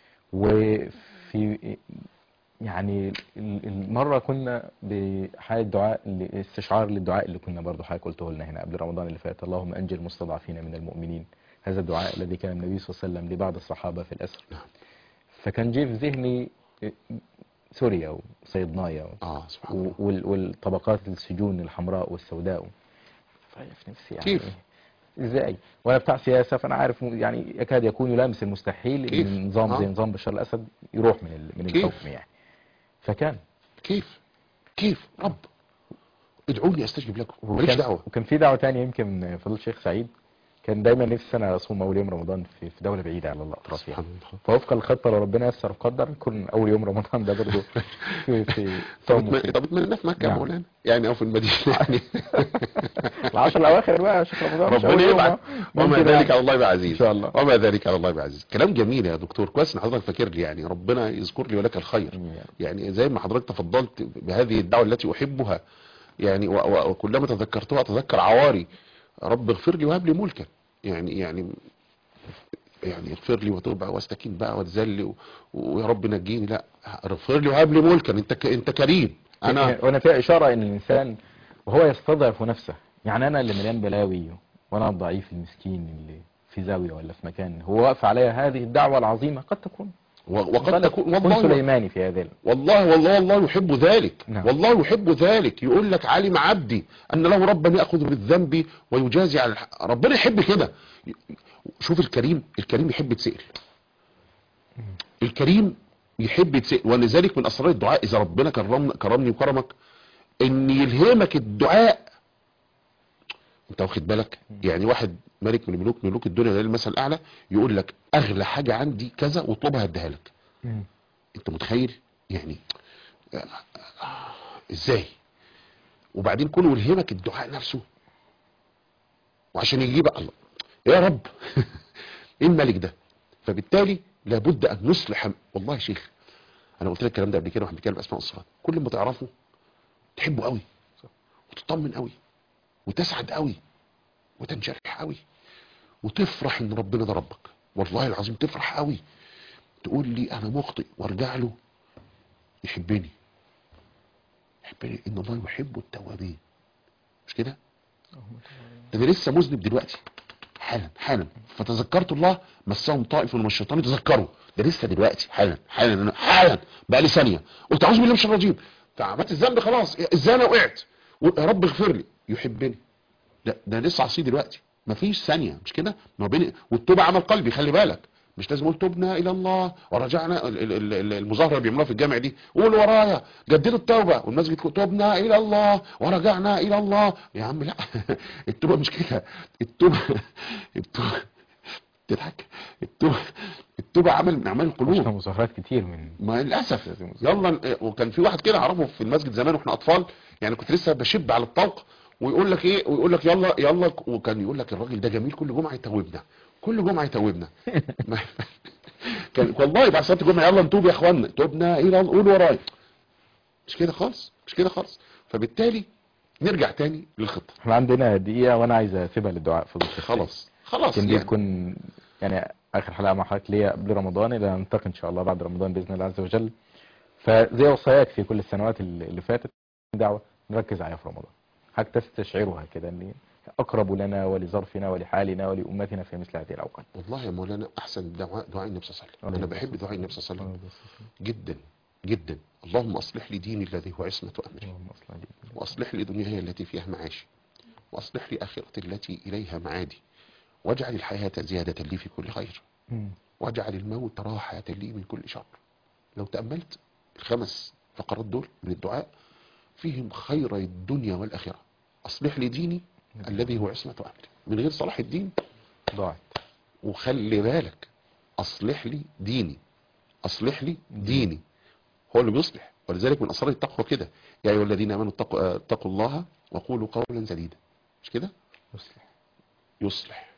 وفي يعني ال- المرة كنا بحالة دعاء استشعار للدعاء اللي كنا برضو حضرتك قلته لنا هنا قبل رمضان اللي فات اللهم أنجي المستضعفين من المؤمنين هذا الدعاء الذي كان النبي صلى الله عليه وسلم لبعض الصحابة في الأسر نعم. فكان جه في ذهني سوريا وصيدنايا و- اه سبحان و- الله وال- والطبقات السجون الحمراء والسوداء في نفسي يعني كيف؟ ازاي وانا بتاع سياسه فانا عارف م- يعني يكاد يكون يلامس المستحيل كيف؟ ان نظام زي آه. نظام بشار الاسد يروح من ال- من كيف؟ الحكم يعني فكان كيف كيف رب ادعوني استجب لكم ماليش وكان, دعوه وكان في دعوه تانية يمكن فضل الشيخ سعيد كان دايما نفسي انا اصوم اول يوم رمضان في في دوله بعيده على الاطراف يعني سبحان الله فوفق الخطه لو ربنا يسر وقدر يكون اول يوم رمضان ده برضه في في طب صوم اتمنى- في طب اتمنى في مكه يا نعم. مولانا يعني او في المدينه يعني العشر الاواخر بقى يا شيخ رمضان مش أول ربنا يوم، يبعد آه. وما ممكن ذلك يعني. على الله بعزيز إن شاء الله. وما ذلك على الله بعزيز كلام جميل يا دكتور كويس ان حضرتك فاكر لي يعني ربنا يذكر لي ولك الخير آمين يا رب. يعني زي ما حضرتك تفضلت بهذه الدعوه التي احبها يعني و- و- وكلما تذكرتها اتذكر عواري رب اغفر لي وهب لي ملكا يعني يعني يعني اغفر لي وتوب واستكين بقى واتذل و- ويا رب نجيني لا اغفر لي وهب لي ملكا انت ك- انت كريم انا وانا فيها اشاره ان الانسان وهو يستضعف نفسه يعني انا اللي مليان بلاوي وانا الضعيف المسكين اللي في زاويه ولا في مكان هو واقف عليا هذه الدعوه العظيمه قد تكون و- وقد قد تكون كن والله سليماني في هذا والله والله والله يحب ذلك نعم. والله يحب ذلك يقول لك علم عبدي ان له ربا ياخذ بالذنب ويجازي على الح... ربنا يحب كده شوف الكريم الكريم يحب يتسال الكريم يحب يتسال ولذلك من اسرار الدعاء اذا ربنا كرم كرمني وكرمك ان يلهمك الدعاء انت واخد بالك يعني واحد ملك من ملوك ملوك الدنيا ده المثل الاعلى يقول لك اغلى حاجه عندي كذا واطلبها اديها لك انت متخيل يعني آه، آه، ازاي وبعدين كله يلهمك الدعاء نفسه وعشان يجيب الله يا رب ايه الملك ده فبالتالي لابد ان نصلح والله يا شيخ انا قلت لك الكلام ده قبل كده واحنا بنتكلم اسماء والصفات كل ما تعرفه تحبه قوي وتطمن قوي وتسعد قوي وتنشرح قوي وتفرح ان ربنا ده ربك والله العظيم تفرح قوي تقول لي انا مخطئ وارجع له يحبني يحبني ان الله يحب التوابين مش كده ده انا لسه مذنب دلوقتي حالا حالا فتذكرت الله مسهم طائف من الشيطان تذكروا ده لسه دلوقتي حالا حالا أنا- حالا بقى لي ثانيه قلت اعوذ بالله من الشيطان الرجيم فعملت الذنب خلاص ازاي انا وقعت يا رب اغفر لي يحبني لا ده لسه عصيه دلوقتي مفيش ثانيه مش كده ما بين والتوبه عمل قلبي خلي بالك مش لازم اقول تبنا الى الله ورجعنا ال- ال- ال- المظاهره اللي بيعملوها في الجامع دي قول ورايا جددوا التوبه والمسجد كله تبنا الى الله ورجعنا الى الله يا عم لا التوبه مش كده التوبه التوبه تضحك التوبه التوبه عمل من اعمال شفنا القلوب مظاهرات كتير من ما للاسف يلا وكان في واحد كده اعرفه في المسجد زمان واحنا اطفال يعني كنت لسه بشب على الطوق ويقول لك ايه ويقول لك يلا يلا وكان يقول لك الراجل ده جميل كل جمعه يتوبنا كل جمعه يتوبنا ما- كان والله بعد صلاه الجمعه يلا نتوب يا اخوانا توبنا الى قول ورايا مش كده خالص مش كده خالص فبالتالي نرجع تاني للخطه احنا عندنا دقيقه وانا عايز اسيبها للدعاء فضل الشيخ خلاص خلاص يمكن دي يعني تكون يعني اخر حلقه مع حضرتك ليا قبل رمضان الى ان نلتقي ان شاء الله بعد رمضان باذن الله عز وجل فزي وصاياك في كل السنوات اللي اللي فاتت دعوه نركز عليها في رمضان حتى تستشعرها كده ان اقرب لنا ولظرفنا ولحالنا ولامتنا في مثل هذه الاوقات والله يا مولانا احسن دعاء دعاء النبي صلى الله عليه وسلم عليه انا الصلاة بحب دعاء النبي صلى الله عليه وسلم جدا جدا اللهم اصلح لي ديني الذي هو عصمه امري اللهم صل على سيدنا واصلح لي دنياي التي فيها معاشي واصلح لي اخرتي التي اليها معادي واجعل الحياه زياده لي في كل خير مم. واجعل الموت راحه لي من كل شر لو تاملت الخمس فقرات دول من الدعاء فيهم خير الدنيا والاخره اصلح لي ديني الذي هو عصمه امري من غير صلاح الدين ضاعت وخلي بالك اصلح لي ديني اصلح لي ديني هو اللي بيصلح ولذلك من اسرار التقوى كده يا ايها الذين امنوا اتقوا آه، اتقوا الله وقولوا قولا سديدا مش كده يصلح يصلح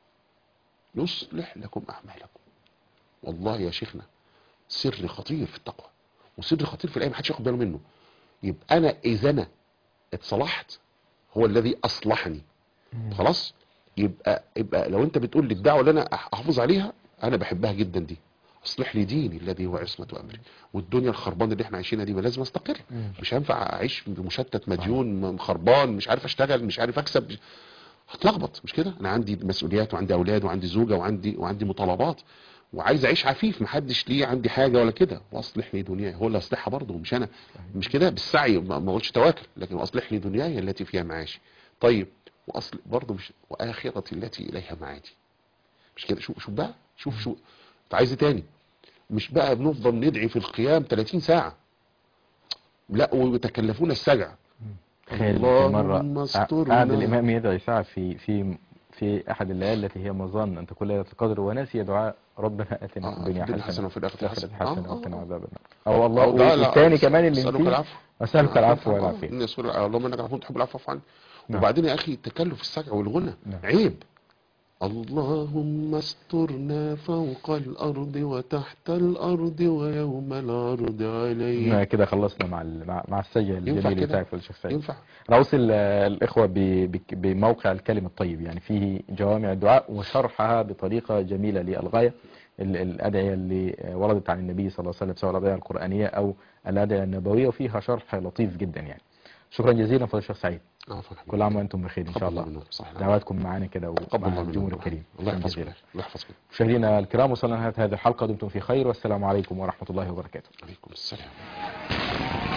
يصلح لكم اعمالكم والله يا شيخنا سر خطير في التقوى وسر خطير في الايه محدش ياخد باله منه يبقى انا اذا انا اتصلحت هو الذي اصلحني خلاص يبقى يبقى لو انت بتقول لي الدعوه اللي انا أح- احافظ عليها انا بحبها جدا دي اصلح لي ديني الذي هو عصمه امري والدنيا الخربانه اللي احنا عايشينها دي ما لازم استقر مم. مش هينفع اعيش مشتت مديون م- خربان مش عارف اشتغل مش عارف اكسب هتلخبط مش كده انا عندي مسؤوليات وعندي اولاد وعندي زوجه وعندي وعندي مطالبات وعايز اعيش عفيف محدش ليه عندي حاجه ولا كده واصلح لي دنياي هو اللي اصلحها برضه مش انا مش كده بالسعي ما ما اقولش تواكل لكن واصلح لي دنياي التي فيها معاشي طيب واصل برضه مش واخرتي التي اليها معادي مش كده شوف شوف بقى شوف شو انت عايز إيه تاني مش بقى بنفضل ندعي في القيام 30 ساعه لا ويتكلفون السجع تخيل في مرة اللهم استرنا. قعد الإمام يدعي ساعة في في في أحد الليالي التي هي مظن أن تكون ليلة القدر وناسي دعاء ربنا آتنا آه، في الدنيا في الدنيا حسنة حسنة وفي الآخرة حسنة. حسنة آه، آه، وقنا آه. عذاب النار أو الله أو ده لا، والثاني كمان اللي أسألك نسيه العفو أسألك العفو آه، والعافية إن يسأل اللهم انك عفو تحب العفو عفو عني نعم. وبعدين يا اخي تكلف السجع والغنى نعم. عيب اللهم استرنا فوق الارض وتحت الارض ويوم العرض عليك إحنا كده خلصنا مع ال- مع, مع السجل ينفع الجميل كده؟ بتاعك في الشيخ سعيد ينفع أنا أوصل آه، الإخوة ب- ب- بموقع الكلم الطيب يعني فيه جوامع الدعاء وشرحها بطريقة جميلة للغاية ال- الأدعية اللي آه، وردت عن النبي صلى الله عليه وسلم سواء الأدعية القرآنية أو الأدعية النبوية وفيها شرح لطيف جدا يعني شكرا جزيلا فضل الشيخ سعيد عفوا حبيبي. كل عام وأنتم بخير إن شاء تقبل الله منه صح دعواتكم معنا كده تقبل ومع الله الجمهور منه الكريم الله شكراً يحفظكم جزيلا. الله يحفظكم مشاهدينا الكرام وصلنا لنهاية هذه الحلقة دمتم في خير والسلام عليكم ورحمة الله وبركاته عليكم السلام